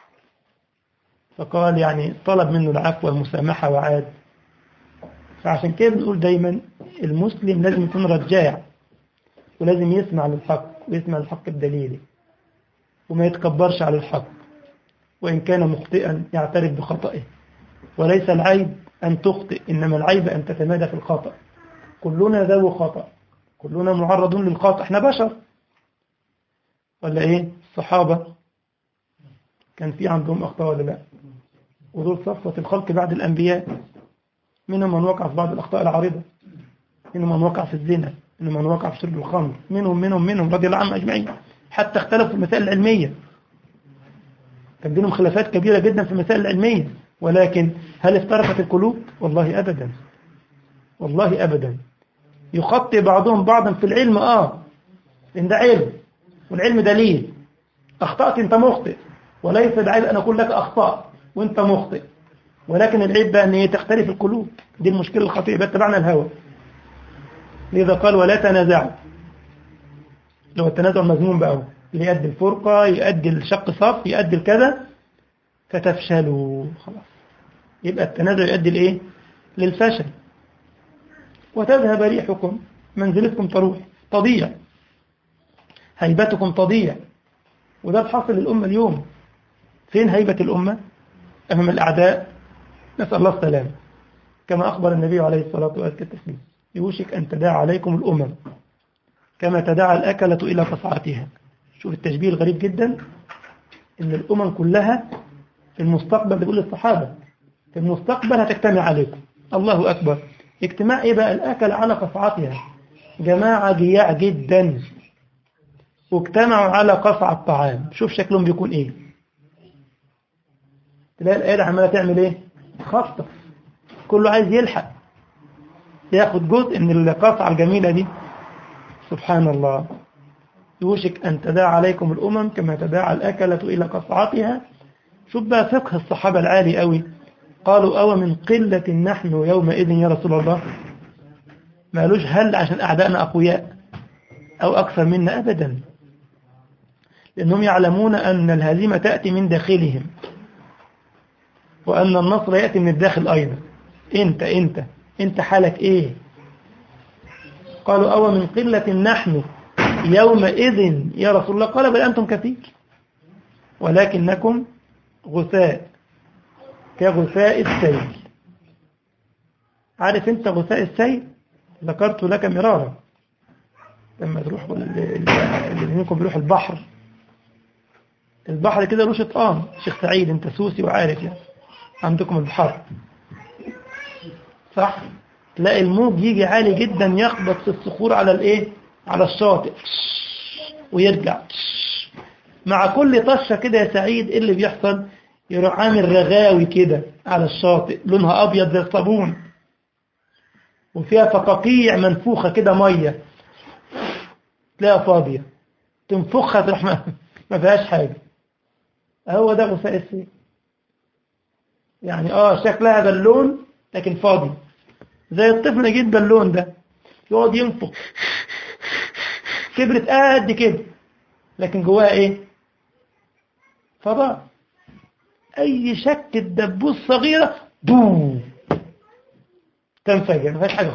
فقال يعني طلب منه العفو والمسامحة وعاد فعشان كده بنقول دايما المسلم لازم يكون رجاع ولازم يسمع للحق ويسمع للحق بدليله وما يتكبرش على الحق وإن كان مخطئا يعترف بخطئه وليس العيب أن تخطئ إنما العيب أن تتمادى في الخطأ كلنا ذو خطأ كلنا معرضون للخطأ احنا بشر ولا ايه الصحابة كان في عندهم أخطاء ولا لا ودول صفوة الخلق بعد الأنبياء منهم من وقع في بعض الأخطاء العارضة منهم من وقع في الزنا منهم من وقع في شرب الخمر منهم منهم منهم رضي الله عنهم أجمعين حتى اختلفوا في المسائل العلمية كان بينهم خلافات كبيرة جدا في المسائل العلمية ولكن هل افترقت القلوب والله أبدا والله أبدا يخطي بعضهم بعضا في العلم اه لان ده علم والعلم دليل اخطأت انت مخطئ وليس بعيب ان اقول لك اخطأت وانت مخطئ ولكن العيب بقى ان هي تختلف القلوب دي المشكلة الخطيرة يبقى اتبعنا الهوى لذا قال ولا تنازعوا لو التنازع مذموم بقى اللي يؤدي الفرقة يؤدي الشق صف يؤدي الكذا فتفشلوا خلاص يبقى التنازع يؤدي لايه للفشل وتذهب ريحكم منزلتكم تروح تضيع هيبتكم تضيع وده الحاصل للأمة اليوم فين هيبة الأمة أمام الأعداء نسأل الله السلامة كما أخبر النبي عليه الصلاة والسلام يوشك أن تداعى عليكم الأمم كما تداعى الأكلة إلى قصعتها شوف التشبيه الغريب جدا إن الأمم كلها في المستقبل بيقول للصحابة في المستقبل هتجتمع عليكم الله أكبر اجتماع إيه بقى الأكل على قصعتها جماعة جياع جدا واجتمعوا على قصع الطعام شوف شكلهم بيكون إيه تلاقي الآية عمالة تعمل إيه خطف كله عايز يلحق ياخد جزء من القصعة الجميلة دي سبحان الله يوشك أن تداعى عليكم الأمم كما تداعى الأكلة إلى قصعتها شوف بقى فقه الصحابة العالي قوي قالوا أو من قلة نحن يومئذ يا رسول الله ما قالوش هل عشان أعدائنا أقوياء أو أكثر منا أبدا لأنهم يعلمون أن الهزيمة تأتي من داخلهم وأن النصر يأتي من الداخل أيضا أنت أنت أنت حالك إيه قالوا أو من قلة نحن يومئذ يا رسول الله قال بل أنتم كثير ولكنكم غثاء كغثاء السيل عارف انت غثاء السيل ذكرت لك مرارا لما تروح اللي منكم بيروح البحر البحر كده له شطآن شيخ سعيد انت سوسي وعارف يعني عندكم البحر صح تلاقي الموج يجي عالي جدا يخبط في الصخور على الايه على الشاطئ ويرجع مع كل طشة كده يا سعيد ايه اللي بيحصل يروح عامل رغاوي كده على الشاطئ لونها ابيض زي الصابون وفيها فقاقيع منفوخة كده مية تلاقيها فاضية تنفخها تروح ما, ما فيهاش حاجة هو ده غثاء السيل يعني اه شكلها بالون لكن فاضي زي الطفل يجيب بالون ده يقعد ينفخ كبرت قد كده لكن جواها ايه فضاء اي شكة دبوس صغيرة بو تنفجر ما فيهاش حاجة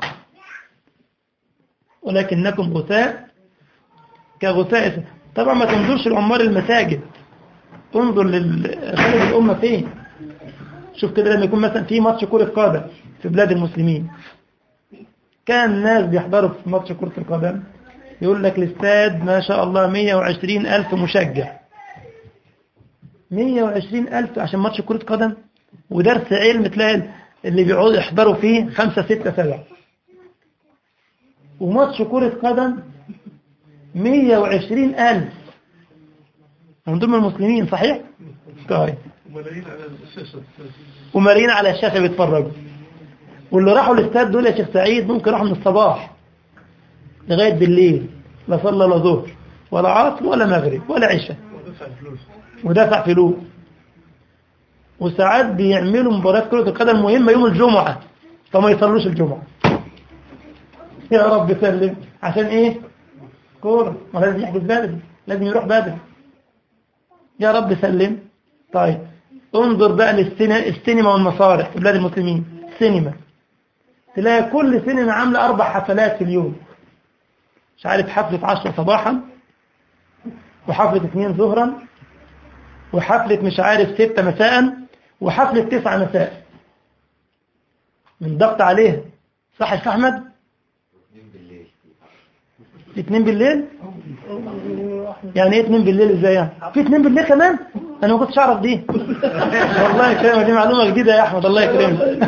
ولكنكم غثاء كغثاء طبعا ما تنظرش لعمار المساجد انظر لغالب الأمة فين شوف كده لما يكون مثلا في ماتش كرة قدم في بلاد المسلمين كان ناس بيحضروا في ماتش كرة القدم يقول لك الاستاد ما شاء الله 120 ألف مشجع 120 ألف عشان ماتش كرة قدم ودرس علم تلاقي اللي بيقعدوا يحضروا فيه خمسة ستة سبعة وماتش كرة قدم 120 ألف من ضمن المسلمين صحيح؟ طيب وملايين على الشاشة بيتفرجوا واللي راحوا الاستاد دول يا شيخ سعيد ممكن راحوا من الصباح لغاية بالليل لا صلى لا ظهر ولا عصر ولا مغرب ولا عشاء ودفع فلوس وساعات بيعملوا مباريات كرة القدم مهمة يوم الجمعة فما يصلوش الجمعة يا رب سلم عشان ايه كورة ما لازم يحجز بدري لازم يروح بدري يا رب سلم طيب انظر بقى للسينما والمسارح في بلاد المسلمين سينما تلاقي كل سينما عاملة أربع حفلات في اليوم مش عارف حفلة عشرة صباحا وحفلة اثنين ظهرا وحفلة مش عارف ستة مساء وحفلة تسعة مساء من ضغط عليها صح يا أحمد اثنين بالليل يعني ايه اثنين بالليل ازاي يعني في اثنين بالليل كمان انا ما كنتش اعرف دي والله يكرمك دي معلومه جديده يا احمد الله يكرمك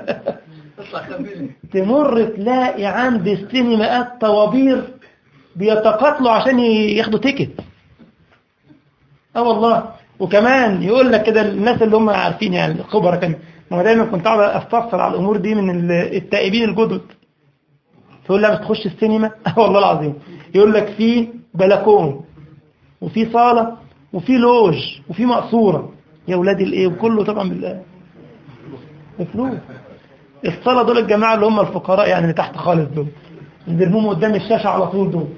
تمر تلاقي عند السينماءات طوابير بيتقاتلوا عشان ياخدوا تيكت اه والله وكمان يقول لك كده الناس اللي هم عارفين يعني الخبراء كان ما دايما كنت قاعد استفسر على الامور دي من التائبين الجدد تقول لها بس تخش السينما والله العظيم يقول لك في بلكون وفي صالة وفي لوج وفي مقصورة يا ولادي الايه وكله طبعا بال بفلوس الصالة دول الجماعة اللي هم الفقراء يعني اللي تحت خالص دول اللي بيرموهم قدام الشاشة على طول دول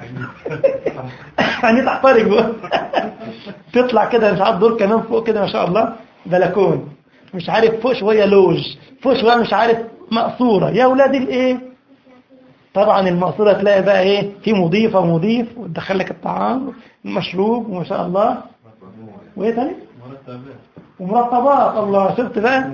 يعني تحترق بقى تطلع كده مش عارف دور كمان فوق كده ما شاء الله بلكون مش عارف فوق شوية لوج فوق شوية مش عارف مقصورة يا ولاد الايه طبعا المقصورة تلاقي بقى ايه في مضيفة ومضيف وتدخل لك الطعام المشروب وما شاء الله وايه تاني ومرتبات الله شفت بقى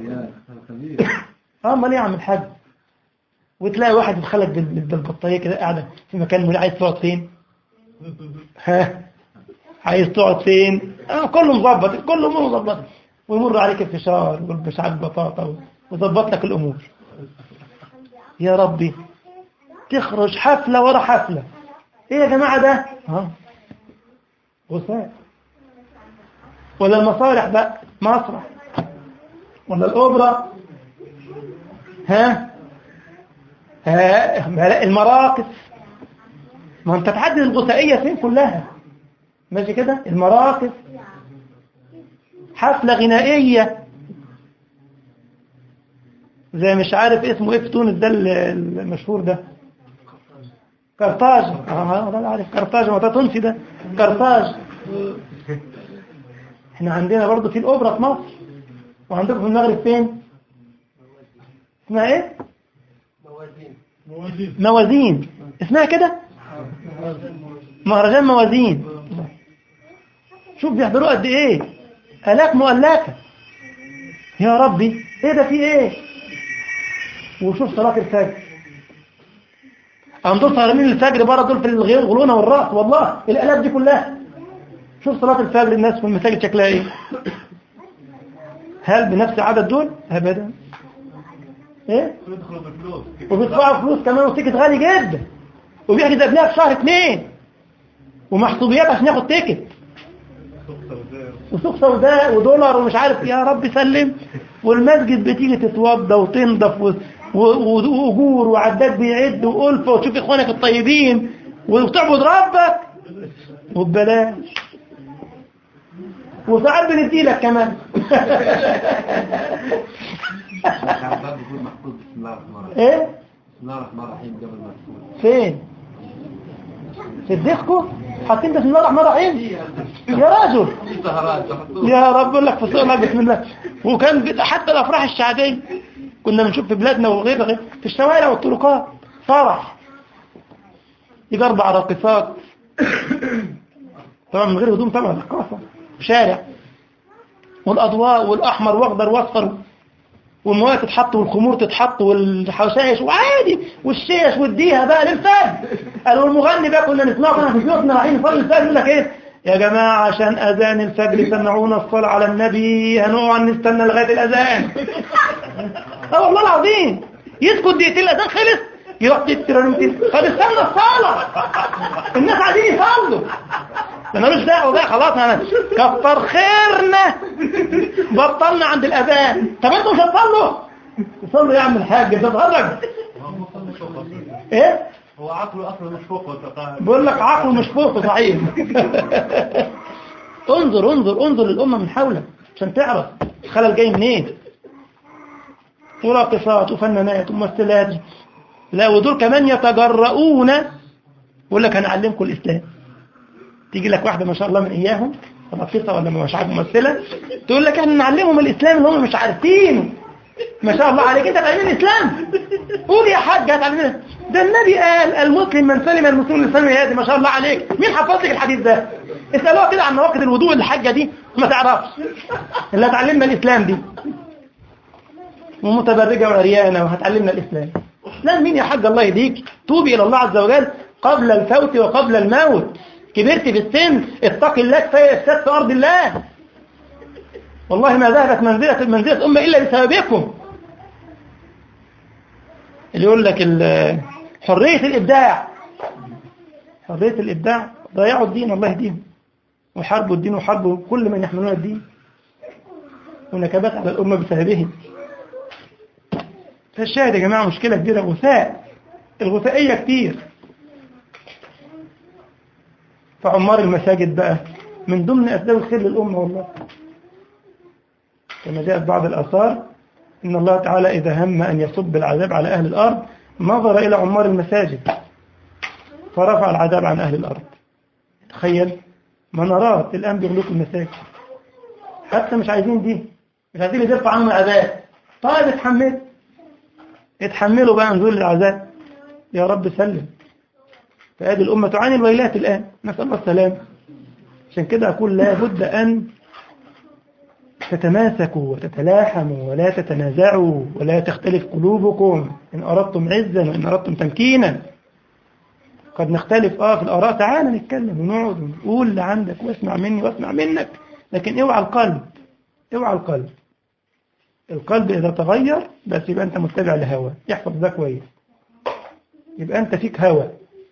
اه امال ايه يا عم الحاج وتلاقي واحد مخلك بال- بال- بالبطاريه كده قاعده في مكان من عايز تقعد فين ها عايز تقعد فين آه كله مظبط كله مظبط ويمر عليك الفشار والمش عارف البطاطا ويظبط لك الامور يا ربي تخرج حفله ورا حفله ايه يا جماعه ده ها غثاء ولا المسارح بقى مسرح ولا الأوبرا ها ها المراقص ما انت تعدد الغثائية فين كلها ماشي كده المراقص حفلة غنائية زي مش عارف اسمه ايه في تونس ده المشهور ده قرطاج اه ده عارف قرطاج ما ده تونسي ده قرطاج احنا عندنا برضه في الاوبرا في مصر وعندكم في المغرب فين اسمها ايه موازين اسمها كده مهرجان موازين شوف بيحضروا قد ايه الاف مؤلفه يا ربي ايه ده في ايه وشوف صلاه الفجر عندهم سهرانين الفجر بره دول في الغلونه والراس والله الالاف دي كلها شوف صلاه الفجر الناس في المساجد شكلها ايه هل بنفس عدد دول ابدا ايه وبيدفعوا فلوس كمان وتيكت غالي جدا وبيحجز قبلها بشهر اثنين ومحسوبيات عشان ياخد تيكت وسوق سوداء ودولار ومش عارف يا رب سلم والمسجد بتيجي تتوضى وتنضف و- و- واجور وعداد بيعد والفه وتشوف اخوانك الطيبين وتعبد ربك وببلاش وساعات بنديلك كمان الباب بيكون محفوظ بسم الله الرحمن الرحيم ايه بسم الله الرحمن الرحيم قبل ما تكون فين في الديسكو حاطين بسم الله الرحمن الرحيم يا راجل في سهرات تحطوه يا رب يقول لك في الصلاة بسم الله وكان بي- حتى الافراح الشعبيه كنا بنشوف في بلادنا وغيرها غير في الشوارع والطرقات فرح يجي اربع راقصات طبعا من غير هدوم طبعا رقاصه في شارع والاضواء والاحمر واخضر واصفر والمويه تتحط والخمور تتحط والحشائش وعادي والشيش والديها بقى للفجر قالوا المغني بقى كنا نسمعه كنا في بيوتنا رايحين نصلي الفجر يقول لك ايه يا جماعة عشان أذان الفجر سمعونا الصلاة على النبي هنقعد نستنى لغاية الأذان اه والله العظيم يسكت دقيقتين الأذان خلص يروح تترنتين خد استنى الصلاة الناس عايزين يصلوا ده ملوش دعوة بقى خلاص انا كتر خيرنا بطلنا عند الأذان طب انتوا مش هتصلوا تصلوا يا عم الحاج انت تتخرج ايه هو عقله اصلا مش فوق وتقاهر بقول لك عقله مش فوق صحيح انظر انظر انظر للأمة من حولك عشان تعرف الخلل جاي منين وراقصات وفنانات وممثلات لا ودول كمان يتجرؤون يقول لك هنعلمكم الإسلام تيجي لك واحدة ما شاء الله من إياهم راقصة ولا مش عارف ممثلة تقول لك احنا نعلمهم الإسلام اللي هم مش عارفينه ما شاء الله عليك انت تعلمين الإسلام قول يا حاج هتعلمين ده النبي قال المسلم من سلم المسلمون الإسلام يا ما شاء الله عليك مين حفظ لك الحديث ده اسألوها كده عن نواقض الوضوء الحاجة دي ما تعرفش اللي هتعلمنا الإسلام دي ومتبرجة وعريانة وهتعلمنا الإسلام إسلام مين يا حاج الله يهديك توبي إلى الله عز وجل قبل الفوت وقبل الموت كبرت في السن اتق الله كفاية إفساد في أرض الله والله ما ذهبت منزلة منزلة أمة إلا بسببكم اللي يقول لك ال- حرية الإبداع حرية الإبداع ضيعوا الدين الله يهديهم وحاربوا الدين وحاربوا كل من يحملون الدين ونكبات على الأمة بسببهم فالشاهد يا جماعة مشكلة كبيرة غثاء الغثائية كتير فعمار المساجد بقى من ضمن أسباب الخير للأمة والله كما جاءت بعض الآثار إن الله تعالى إذا هم أن يصب العذاب على أهل الأرض نظر إلى عمار المساجد فرفع العذاب عن أهل الأرض تخيل منارات الآن بيغلقوا المساجد حتى مش عايزين دي مش عايزين يدفع عنهم العذاب طيب اتحمل اتحملوا بقى نزول العذاب يا رب سلم فهذه الأمة تعاني الويلات الآن نسأل الله السلام عشان كده أقول لا بد أن تتماسكوا وتتلاحموا ولا تتنازعوا ولا تختلف قلوبكم إن أردتم عزا وإن أردتم تمكينا قد نختلف آه في الآراء تعالى نتكلم ونقعد ونقول اللي عندك واسمع مني واسمع منك لكن اوعى القلب اوعى القلب القلب إذا تغير بس يبقى أنت متبع لهوى يحفظ ده كويس يبقى أنت فيك هوى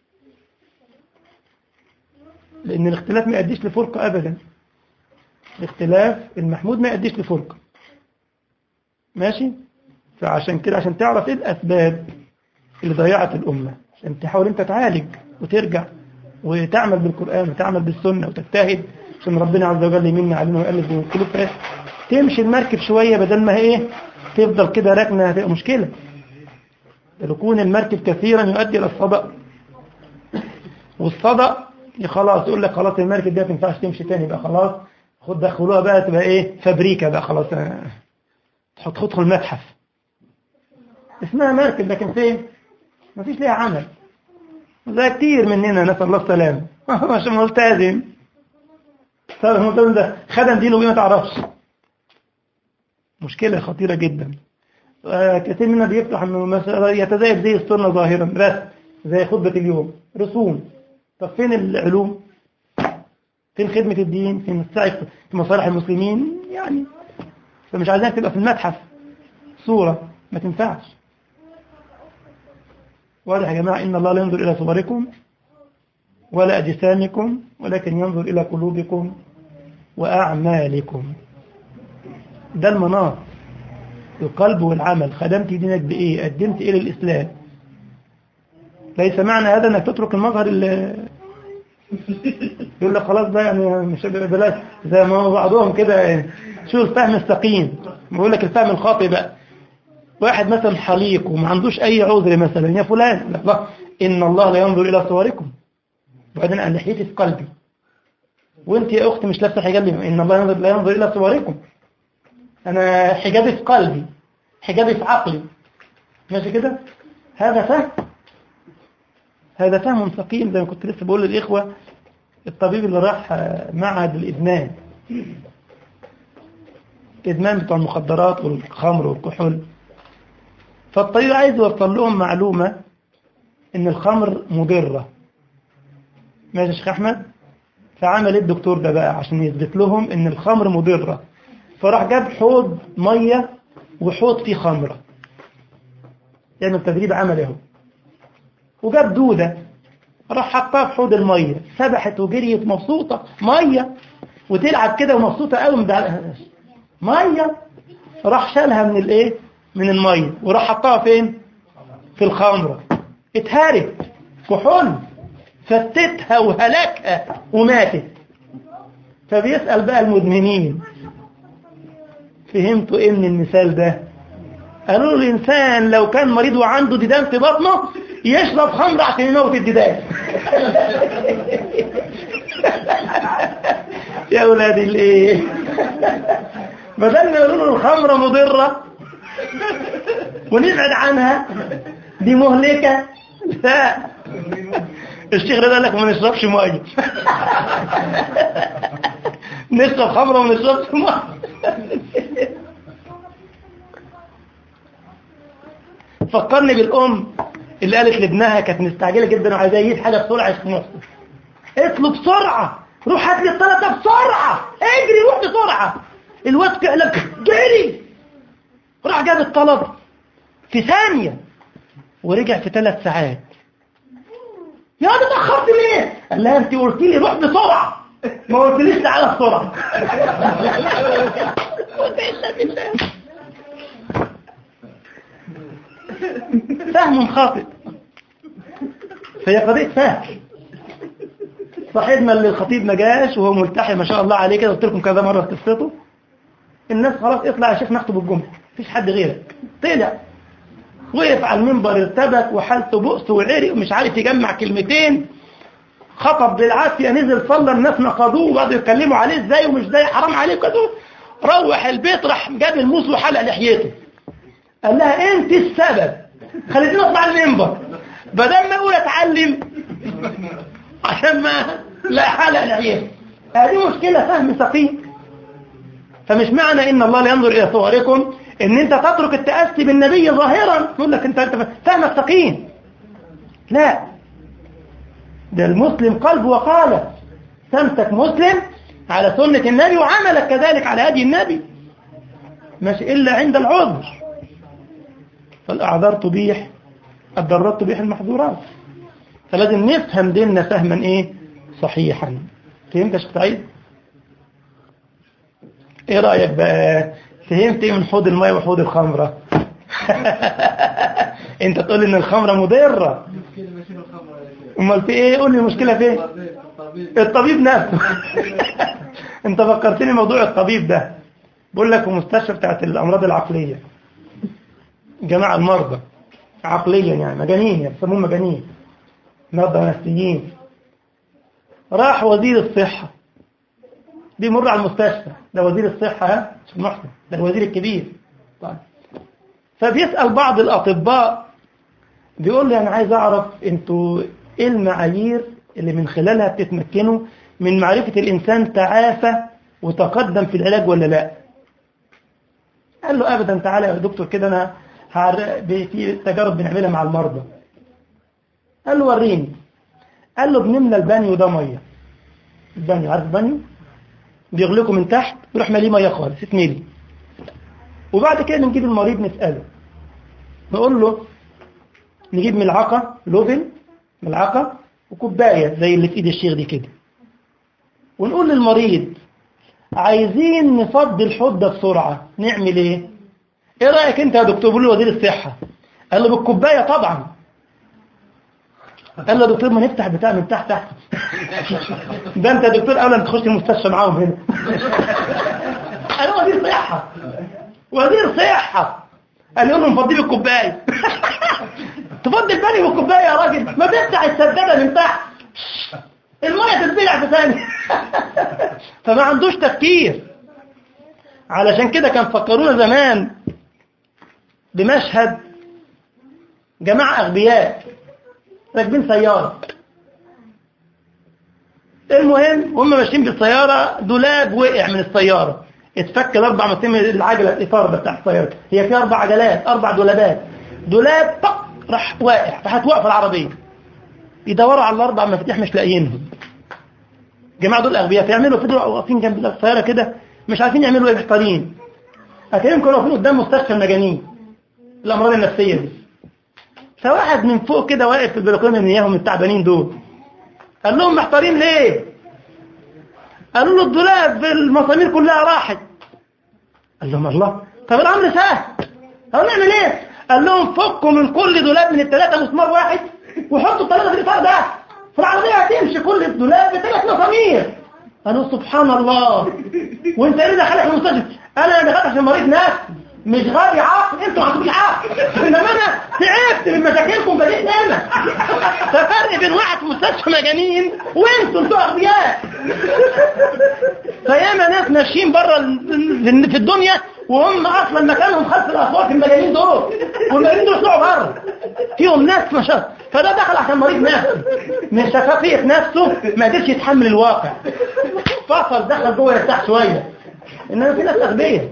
لأن الاختلاف ما يؤديش لفرقة أبدا الاختلاف المحمود ما يؤديش لفرقة ماشي فعشان كده عشان تعرف ايه الأسباب اللي ضيعت الأمة عشان تحاول انت تعالج وترجع وتعمل بالقرآن وتعمل بالسنة وتجتهد عشان ربنا عز وجل يمن علينا ويقلب من القلوب تمشي المركب شوية بدل ما ايه تفضل كده راكنة هتبقى مشكلة ركون المركب كثيرا يؤدي إلى الصدأ والصدأ خلاص يقول لك خلاص المركب دي ما تنفعش تمشي تاني بقى خلاص خد دخلوها بقى تبقى ايه فابريكا بقى خلاص تحط تدخل المتحف اسمها مركب لكن فين مفيش ليها عمل زي كتير مننا نسأل الله السلامة مش ملتزم صار الملتزم ده خدم دينه بيه ما تعرفش مشكلة خطيرة جدا كثير منا بيفتح مثلا يتزايد زي السنة ظاهرا رسم زي خطبة اليوم رسوم طب فين العلوم فين خدمة الدين فين السعي في مصالح المسلمين يعني فمش عايزينك تبقى في المتحف صورة ما تنفعش واضح يا جماعة إن الله لا ينظر إلى صوركم ولا أجسامكم ولكن ينظر إلى قلوبكم وأعمالكم ده المناط القلب والعمل خدمت دينك بإيه قدمت إيه للإسلام ليس معنى هذا أنك تترك المظهر يقول لك خلاص بقى يعني مش بلاش زي ما بعضهم كده يعني شو الفهم السقيم بيقول لك الفهم الخاطئ بقى واحد مثلا حليق وما عندوش أي عذر مثلا يا فلان لا الله إن الله لا ينظر إلى صوركم وبعدين أنا لحيتي في قلبي وانت يا أختي مش لابسه حجاب إن الله ينظر لا ينظر إلى صوركم أنا حجابي في قلبي حجابي في عقلي ماشي كده هذا فهم هذا فهم سقيم زي ما كنت لسه بقول للإخوة الطبيب اللي راح معهد الإدمان إدمان بتوع المخدرات والخمر والكحول فالطبيب عايز يوصل لهم معلومة إن الخمر مضرة ماشي يا شيخ أحمد فعمل الدكتور ده بقى عشان يثبت لهم إن الخمر مضرة فراح جاب حوض مية وحوض فيه خمرة يعني التدريب عمل اهو وجاب دودة راح حطها في حوض المية سبحت وجريت مبسوطة مية وتلعب كده ومبسوطة قوي من ده مية راح شالها من الايه من المية وراح حطها فين في الخمرة اتهرت كحول فتتها وهلكها وماتت فبيسأل بقى المدمنين فهمتوا ايه من المثال ده قالوا له الانسان لو كان مريض وعنده ديدان في بطنه يشرب خمر عشان يموت الديدان يا اولاد الايه بدل ما يقولوا له الخمره مضره ونبعد عنها دي مهلكه لا الشيخ ده قال لك ما نشربش ميه نشرب خمره وما نشربش ميه فكرني بالأم اللي قالت لابنها كانت مستعجلة جدا وعايزاه يجيب حاجة بسرعة يخلص قالت له بسرعة روح هات لي الطلب ده بسرعة اجري روح بسرعة الواد قال لك جري راح جاب الطلب في ثانية ورجع في ثلاث ساعات يا ده اتأخرت ليه؟ قال لها انت قلت لي روح بسرعة ما قلتليش تعالى بسرعة فهم خاطئ فهي قضية فهم صاحبنا اللي الخطيب ما جاش وهو ملتحي ما شاء الله عليه كده قلت لكم كذا مرة في قصته الناس خلاص اطلع يا شيخ نخطب الجمعة مفيش حد غيرك طلع وقف على المنبر ارتبك وحالته بؤس وعرق ومش عارف يجمع كلمتين خطب بالعافية نزل صلى الناس نقضوه وقعدوا يتكلموا عليه ازاي ومش ازاي حرام عليه كده روح البيت راح جاب الموس وحلق لحيته قال لها انت السبب خليتني اطلع المنبر بدل ما اقول اتعلم عشان ما لا حلق لحيته هذه مشكلة فهم سقيم فمش معنى ان الله لا ينظر الى صوركم ان انت تترك التأسي بالنبي ظاهرا يقول لك انت انت فهمك سقيم لا ده المسلم قلب وقالب تمسك مسلم على سنة النبي وعملك كذلك على هدي النبي مش إلا عند العذر فالأعذار تبيح الضرات تبيح المحظورات فلازم نفهم ديننا فهما إيه صحيحا فهمت يا شيخ سعيد ايه رأيك بقى فهمت ايه من حوض الماء وحوض الخمرة انت تقول ان الخمرة مضرة امال في ايه قول لي المشكلة فين الطبيب نفسه انت فكرتني موضوع الطبيب ده بقول لك في مستشفى بتاعت الامراض العقلية جماعة المرضى عقليا يعني مجانين يعني يسموهم مجانين مرضى نفسيين راح وزير الصحة بيمر على المستشفى ده وزير الصحة ها مش محسن ده الوزير الكبير طيب فبيسأل بعض الأطباء بيقول لي أنا عايز أعرف أنتوا إيه المعايير اللي من خلالها بتتمكنوا من معرفة الإنسان تعافى وتقدم في العلاج ولا لا قال له أبدا تعالى يا دكتور كده أنا هعر- ب- في تجارب بنعملها مع المرضى قال له وريني قال له بنملى البانيو ده ميه البانيو عارف البانيو بيغلقه من تحت يروح ماليه ميه خالص اتملي وبعد كده بنجيب المريض نسأله نقول له نجيب ملعقة لوفل ملعقة وكوباية زي اللي في ايد الشيخ دي كده ونقول للمريض عايزين نفضي الحوض ده بسرعة نعمل ايه ايه رأيك انت يا دكتور بيقول له وزير الصحة قال له بالكوباية طبعا قال له يا دكتور ما نفتح بتاع من تحت تحت ده انت يا دكتور اولا تخش المستشفى معاهم هنا انا وزير صحة وزير صحة قال لهم نفضي له الكوباية تفضي الباني بالكوباية يا راجل ما تفتح السدادة من تحت المية تتبلع في ثانية فما عندوش تفكير علشان كده كان فكرونا زمان بمشهد جماعة أغبياء راكبين سيارة المهم هم ماشيين بالسيارة دولاب وقع من السيارة اتفك الأربع مسامير العجلة الإطار ده بتاع السيارة هي فيها أربع عجلات أربع دولابات دولاب طق راح واقع راحت واقفة العربية يدوروا على الأربع مفاتيح مش لاقيينهم الجماعة دول أغبياء فيعملوا فضلوا واقفين جنب السيارة كده مش عارفين يعملوا إيه محتارين هتلاقيهم كانوا واقفين قدام مستشفى المجانين الأمراض النفسية دي فواحد من فوق كده واقف في البلكونه من اياهم التعبانين دول قال لهم محتارين ليه قالوا له الدولاب المسامير كلها راحت قال لهم الله طب الامر سهل قالوا نعمل ايه قال لهم فكوا من كل دولاب من الثلاثه مسمار واحد وحطوا الثلاثه في الاطار ده فالعربيه هتمشي كل دولاب بثلاث مسامير قالوا سبحان الله وانت ايه اللي دخلك المستشفى انا دخلت عشان مريض نفسي مش غبي عقل انتوا عندكم عقل انما انا تعبت من مشاكلكم بديت انا ففرق بين واحد في مستشفى مجانين وانتوا انتوا اغبياء فياما ناس ماشيين بره ال- في الدنيا وهم اصلا مكانهم خلف الاسواق المجانين دول والمجانين دول طلعوا بره فيهم ناس ما شاء فده دخل عشان مريض نفسي من شفافية نفسه ما قدرش يتحمل الواقع فصل دخل جوه يرتاح شويه انما في ناس اغبياء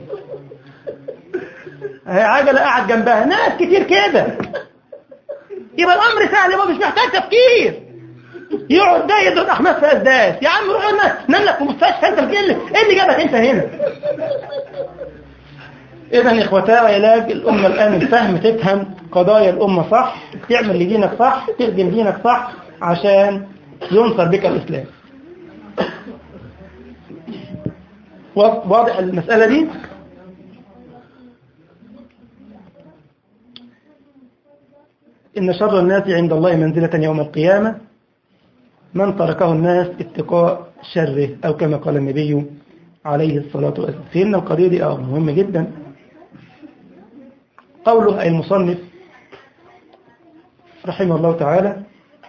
هي عجلة قاعد جنبها ناس كتير كده يبقى الأمر سهل يبقى مش محتاج تفكير يقعد ده يضرب أحمد في أسداس يا عم روح هنا نام لك في مستشفى أنت بتقول لي إيه اللي جابك أنت هنا إذا إخوتاء علاج الأمة الآن الفهم تفهم قضايا الأمة صح تعمل لدينك صح تخدم دينك صح عشان ينصر بك الإسلام واضح المسألة دي إن شر الناس عند الله منزلة يوم القيامة من تركه الناس اتقاء شره أو كما قال النبي عليه الصلاة والسلام فهمنا القضية دي آه مهمة جدا قوله أي المصنف رحمه الله تعالى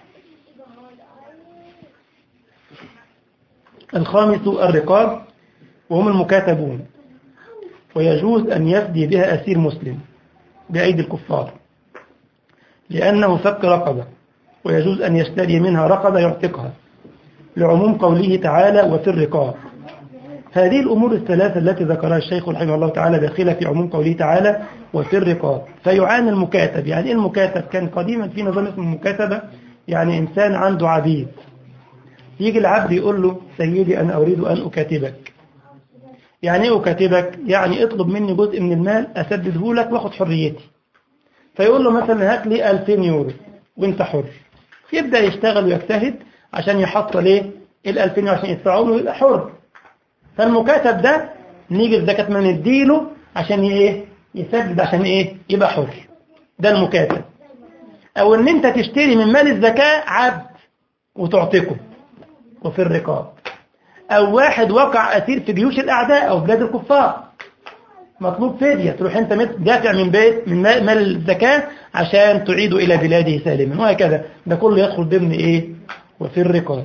الخامس الرقاب وهم المكاتبون ويجوز أن يفدي بها أسير مسلم بأيدي الكفار لأنه فك رقبة ويجوز أن يشتري منها رقبة يعتقها لعموم قوله تعالى وفي الرقاب هذه الأمور الثلاثة التي ذكرها الشيخ رحمه الله تعالى داخلة في عموم قوله تعالى وفي الرقاب فيعاني المكاتب يعني إيه المكاتب كان قديما في نظام اسمه المكاتبة يعني إنسان عنده عبيد يجي العبد يقول له سيدي أنا أريد أن أكاتبك يعني إيه أكاتبك يعني اطلب مني جزء من المال أسدده لك وأخذ حريتي فيقول له مثلا هات لي 2000 يورو وانت حر يبدأ يشتغل ويجتهد عشان يحصل ايه ال 2000 يورو عشان يدفعوا له يبقى حر فالمكاتب ده نيجي الزكاة ما نديله عشان ايه يسدد عشان ايه يبقى حر ده المكاتب او ان انت تشتري من مال الزكاة عبد وتعتقه وفي الرقاب او واحد وقع اسير في جيوش الاعداء او بلاد الكفار مطلوب فدية تروح انت دافع من بيت من مال الزكاة عشان تعيده الى بلاده سالما وهكذا ده كله يدخل ضمن ايه وفي الرقاب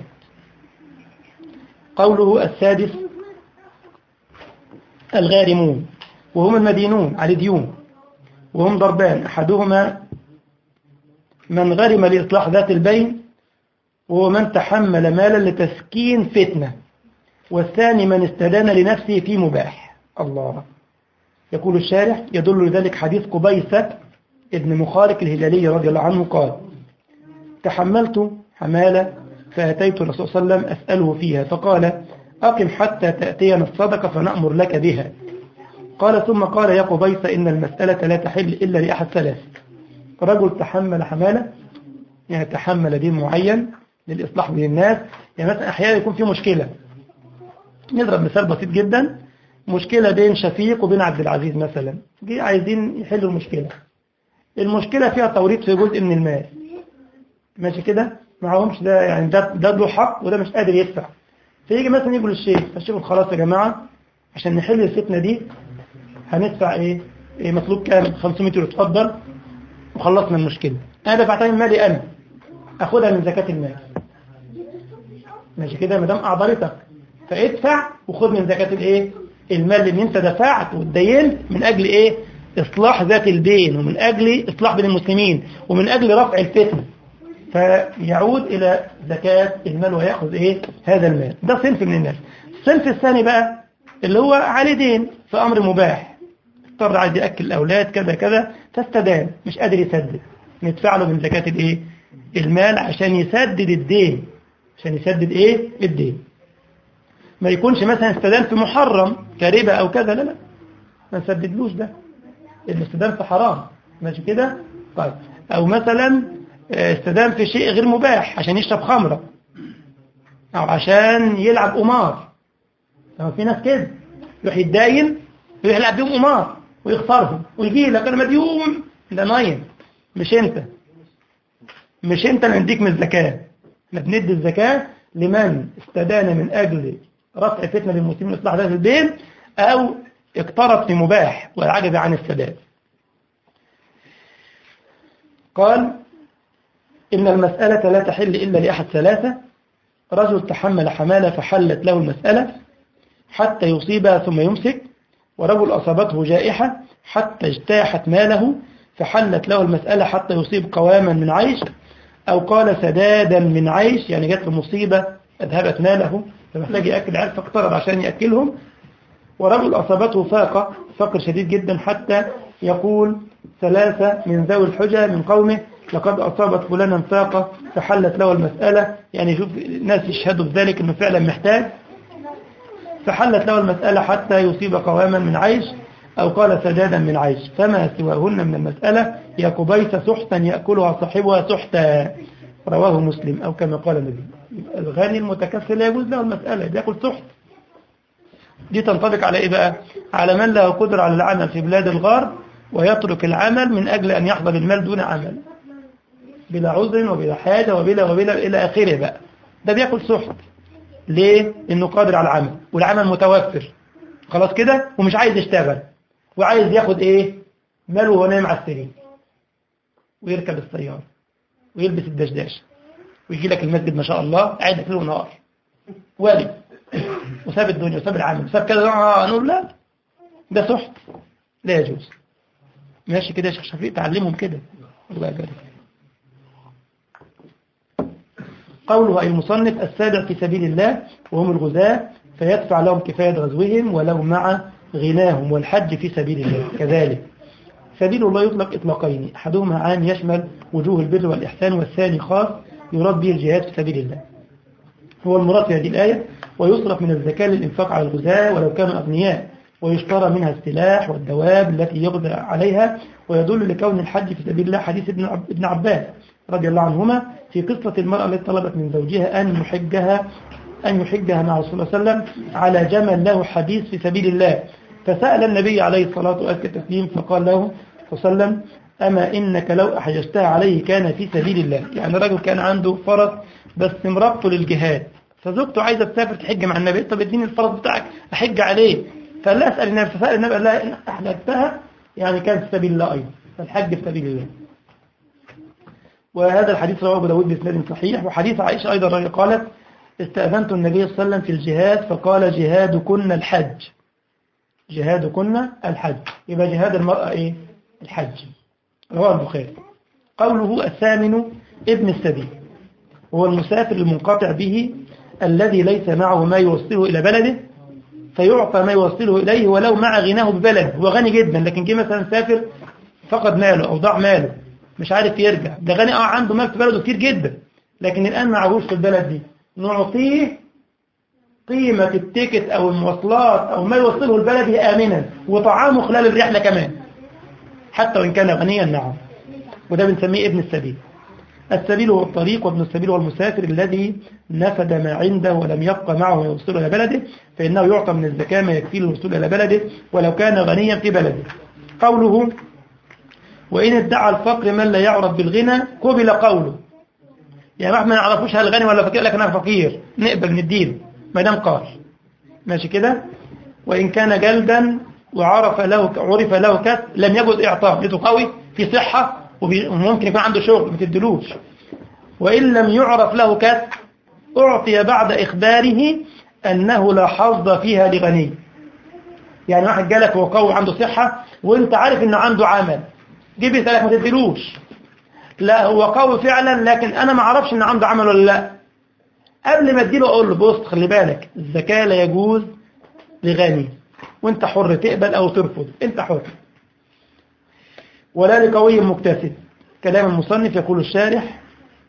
قوله السادس الغارمون وهم المدينون على ديون وهم ضربان أحدهما من غرم لإصلاح ذات البين وهو من تحمل مالا لتسكين فتنة والثاني من استدان لنفسه في مباح الله يقول الشارح يدل لذلك حديث قبيسة ابن مخارق الهلالي رضي الله عنه قال تحملت حمالة فأتيت الرسول صلى الله عليه وسلم أسأله فيها فقال أقم حتى تأتينا الصدقة فنأمر لك بها قال ثم قال يا قبيس إن المسألة لا تحل إلا لأحد ثلاث رجل تحمل حمالة يعني تحمل دين معين للإصلاح بين الناس يعني مثلا أحيانا يكون في مشكلة نضرب مثال بسيط جدا مشكلة بين شفيق وبين عبد العزيز مثلا جي عايزين يحلوا المشكلة المشكلة فيها توريط في جزء من المال ماشي كده معهمش ده يعني ده ده له حق وده مش قادر يدفع فيجي مثلا يقول للشيخ فالشيخ خلاص يا جماعة عشان نحل الفتنة دي هندفع ايه, إيه مطلوب كام 500 يورو اتفضل وخلصنا المشكلة انا دفعتها من مالي انا اخدها من زكاة المال ماشي كده ما دام اعبرتك فادفع وخد من زكاة الايه المال اللي انت دفعت واتدينت من اجل ايه اصلاح ذات البين ومن اجل اصلاح بين المسلمين ومن اجل رفع الفتنة فيعود الى زكاة المال ويأخذ ايه هذا المال ده صنف من الناس الصنف الثاني بقى اللي هو عليه دين في امر مباح اضطر عايز ياكل الاولاد كذا كذا فاستدان مش قادر يسدد ندفع له من زكاة الايه المال عشان يسدد الدين عشان يسدد ايه الدين ما يكونش مثلا استدان في محرم كربا او كذا لا لا ما نسددلوش ده الاستدان في حرام ماشي كده طيب او مثلا استدام في شيء غير مباح عشان يشرب خمرة او عشان يلعب قمار لو في ناس كده يروح يتداين ويروح يلعب بيهم قمار ويخسرهم ويجي لك انا مديون ده نايم مش انت مش انت اللي نديك من الزكاة احنا بندي الزكاة لمن استدان من اجل رفع فتنة للمسلمين واصلاح ذات البين او اقترب في مباح والعجز عن السداد قال إن المسألة لا تحل إلا لأحد ثلاثة رجل تحمل حمالة فحلت له المسألة حتى يصيبها ثم يمسك ورجل أصابته جائحة حتى اجتاحت ماله فحلت له المسألة حتى يصيب قواما من عيش أو قال سدادا من عيش يعني جات له مصيبة أذهبت ماله فمحتاج يأكل عيال فاقترب عشان يأكلهم ورجل أصابته فاقة فقر شديد جدا حتى يقول ثلاثة من ذوي الحجة من قومه لقد أصابت فلانا فاقة فحلت له المسألة يعني شوف الناس يشهدوا بذلك أنه فعلا محتاج فحلت له المسألة حتى يصيب قواما من عيش أو قال سدادا من عيش فما سواهن من المسألة يا قبيس سحتا يأكلها صاحبها سحتا رواه مسلم أو كما قال النبي الغني المتكفل لا يجوز له المسألة بيأكل سحت دي تنطبق على إيه بقى على من له قدرة على العمل في بلاد الغرب ويترك العمل من أجل أن يحضر المال دون عمل بلا عذر وبلا حاجة وبلا وبلا إلى آخره بقى ده بياكل سحت ليه؟ إنه قادر على العمل والعمل متوفر خلاص كده ومش عايز يشتغل وعايز ياخد إيه؟ ماله وهو نايم على السرير ويركب السيارة ويلبس الدشداش ويجي لك المسجد ما شاء الله قاعد ليل ونهار والي وساب الدنيا وساب العمل وساب كذا آه نقول لا ده سحت لا يجوز ماشي كده يا شيخ شفيق تعلمهم كده الله يبارك قوله أي المصنف السابع في سبيل الله وهم الغزاة فيدفع لهم كفاية غزوهم ولو مع غناهم والحج في سبيل الله كذلك سبيل الله يطلق إطلاقين أحدهما عام يشمل وجوه البر والإحسان والثاني خاص يراد به الجهاد في سبيل الله هو المراد في هذه الآية ويصرف من الزكاة للإنفاق على الغزاة ولو كانوا أغنياء ويشترى منها السلاح والدواب التي يغدى عليها ويدل لكون الحج في سبيل الله حديث ابن عب- ابن عباس رضي الله عنهما في قصة المرأة التي طلبت من زوجها أن يحجها أن يحجها مع رسول الله صلى الله عليه وسلم على جمل له حديث في سبيل الله فسأل النبي عليه الصلاة والتسليم فقال له صلى الله عليه وسلم أما إنك لو أحججتها عليه كان في سبيل الله يعني الرجل كان عنده فرس بس مربطه للجهاد فزوجته عايزة تسافر تحج مع النبي طب اديني الفرس بتاعك أحج عليه فقال لها اسأل النبي فسأل النبي قال لها إن أحججتها يعني كان في سبيل الله أيضا فالحج في سبيل الله وهذا الحديث رواه أبو داود بإسناد صحيح وحديث عائشة أيضا رضي- قالت استأذنت النبي صلى الله عليه وسلم في الجهاد فقال جهادكن الحج جهادكن الحج يبقى جهاد المرأة إيه الحج رواه البخاري قوله الثامن ابن السبيل هو المسافر المنقطع به الذي ليس معه ما يوصله إلى بلده فيعطى ما يوصله إليه ولو مع غناه ببلد هو غني جدا لكن جه مثلا سافر فقد ماله أو ضاع ماله مش عارف يرجع ده غني اه عنده مال في بلده كتير جدا لكن الآن معهوش في البلد دي نعطيه قيمة التيكت أو المواصلات أو ما يوصله البلد آمنا وطعامه خلال الرحلة كمان حتى وإن كان غنيا نعم وده بنسميه ابن السبيل السبيل هو الطريق وابن السبيل هو المسافر الذي نفد ما عنده ولم يبقى معه يوصله إلى بلده فإنه يعطى من الزكاة ما يكفيه الوصول إلى بلده ولو كان غنيا في بلده قوله وإن ادعى الفقر من لا يعرف بالغنى قبل قوله يعني ما نعرفوش هل غني ولا فقير لكن أنا فقير نقبل نديله ما دام قال ماشي كده وإن كان جلدا وعرف له عرف له كسب لم يجد إعطاء لقيته قوي في صحة وبي- وممكن يكون عنده شغل ما تدلوش وإن لم يعرف له كسب أعطي بعد إخباره أنه لا حظ فيها لغني يعني واحد جالك وهو قوي عنده صحة وانت عارف انه عنده عمل جيب يسألك ما تدلوش لا هو قوي فعلا لكن انا ما اعرفش ان عنده عمل ولا لا قبل ما اديله اقول له بص خلي بالك الزكاة لا يجوز لغني وانت حر تقبل او ترفض انت حر ولا لقوي مكتسب كلام المصنف يقول الشارح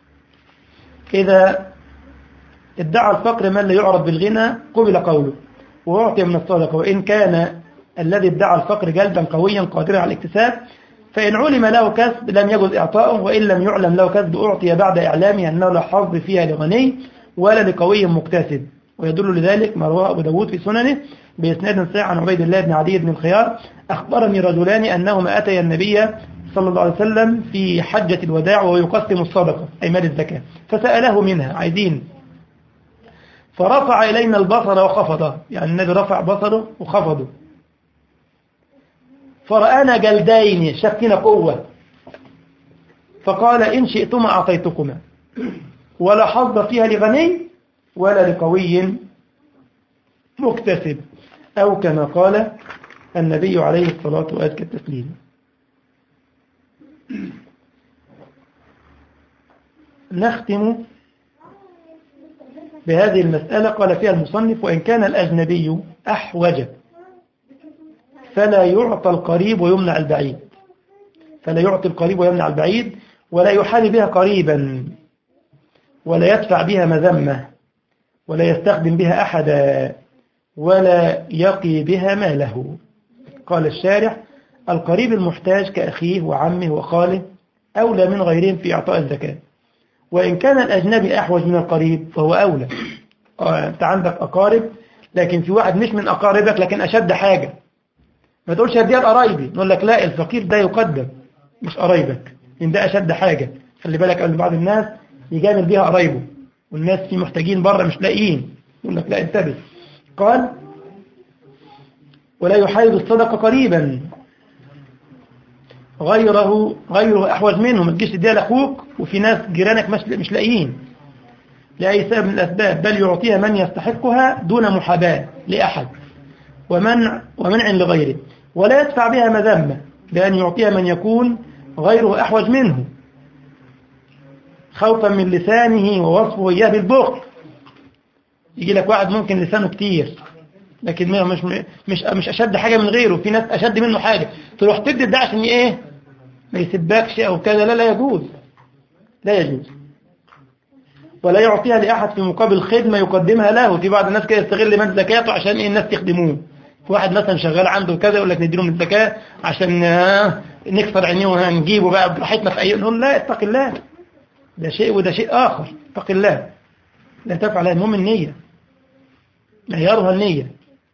إذا ادعى الفقر من لا يعرف بالغنى قبل قوله وأعطي من الصدقة وإن كان الذي ادعى الفقر جلبا قويا قادرا على الاكتساب فإن علم له كسب لم يجوز إعطاؤه وإن لم يعلم له كسب أعطي بعد إعلامه أنه لا حظ فيها لغني ولا لقوي مكتسب ويدل لذلك ما رواه أبو داود في سننه بإسناد صحيح عن عبيد الله بن عدي بن الخيار أخبرني رجلان أنهما أتيا النبي صلى الله عليه وسلم في حجة الوداع وهو يقسم الصدقة أي مال الزكاة فسأله منها عايزين فرفع إلينا البصر وخفضه يعني النبي رفع بصره وخفضه فرآنا جلدين شفنا قوة فقال إن شئتما أعطيتكما ولا حظ فيها لغني ولا لقوي مكتسب أو كما قال النبي عليه الصلاة وأزكى التسليم نختم بهذه المسألة قال فيها المصنف وإن كان الأجنبي أحوج فلا يعطى القريب ويمنع البعيد فلا يعطي القريب ويمنع البعيد ولا يحاري بها قريبا ولا يدفع بها مذمة ولا يستخدم بها أحدا ولا يقي بها ماله قال الشارح القريب المحتاج كأخيه وعمه وخاله أولى من غيرهم في إعطاء الزكاة وإن كان الأجنبي أحوج من القريب فهو أولى آه، أنت عندك أقارب لكن في واحد مش من أقاربك لكن أشد حاجة ما تقولش هديها لقرايبي نقول لك لا الفقير ده يقدم مش قرايبك إن ده أشد حاجة خلي بالك أن بعض الناس يجامل بيها قرايبه والناس في محتاجين بره مش لاقيين يقول لك لا انتبه قال ولا يحايد الصدقة قريبا غيره غيره أحوج منه ما تجيش تديها لأخوك وفي ناس جيرانك مش مش لاقيين لأي سبب من الأسباب بل يعطيها من يستحقها دون محاباة لأحد ومنع ومنع لغيره ولا يدفع بها مذمة بأن يعطيها من يكون غيره أحوج منه خوفا من لسانه ووصفه إياه بالبخل يجي لك واحد ممكن لسانه كتير لكن مش مش مش أشد حاجة من غيره في ناس أشد منه حاجة تروح تدي ده عشان إيه ما يسبكش أو كذا لا لا يجوز لا يجوز ولا يعطيها لأحد في مقابل خدمة يقدمها له في بعض الناس كده يستغل من زكاته عشان إيه الناس تخدموه في واحد مثلا شغال عنده كذا يقول لك نديله من الزكاة عشان نكسر عينيه ونجيبه بقى براحتنا في أي نقول لا اتق الله ده شيء وده شيء آخر اتق الله لا تفعل المهم النية معيارها النية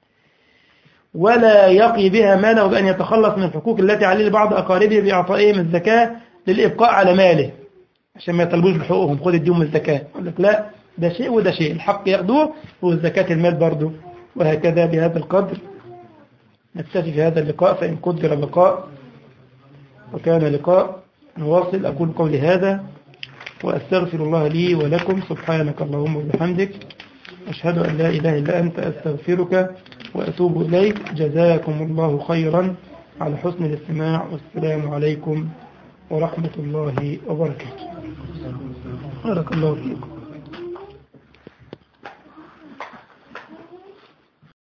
ولا يقي بها ماله بأن يتخلص من الحقوق التي عليه لبعض أقاربه بإعطائهم الزكاة للإبقاء على ماله عشان ما يطلبوش بحقوقهم خد اديهم الزكاة يقول لك لا ده شيء وده شيء الحق ياخدوه والزكاة المال برضه وهكذا بهذا القدر نكتفي في هذا اللقاء فإن قدر اللقاء وكان لقاء نواصل أقول قولي هذا وأستغفر الله لي ولكم سبحانك اللهم وبحمدك أشهد أن لا إله إلا أنت أستغفرك وأتوب إليك جزاكم الله خيرا على حسن الاستماع والسلام عليكم ورحمة الله وبركاته بارك الله فيكم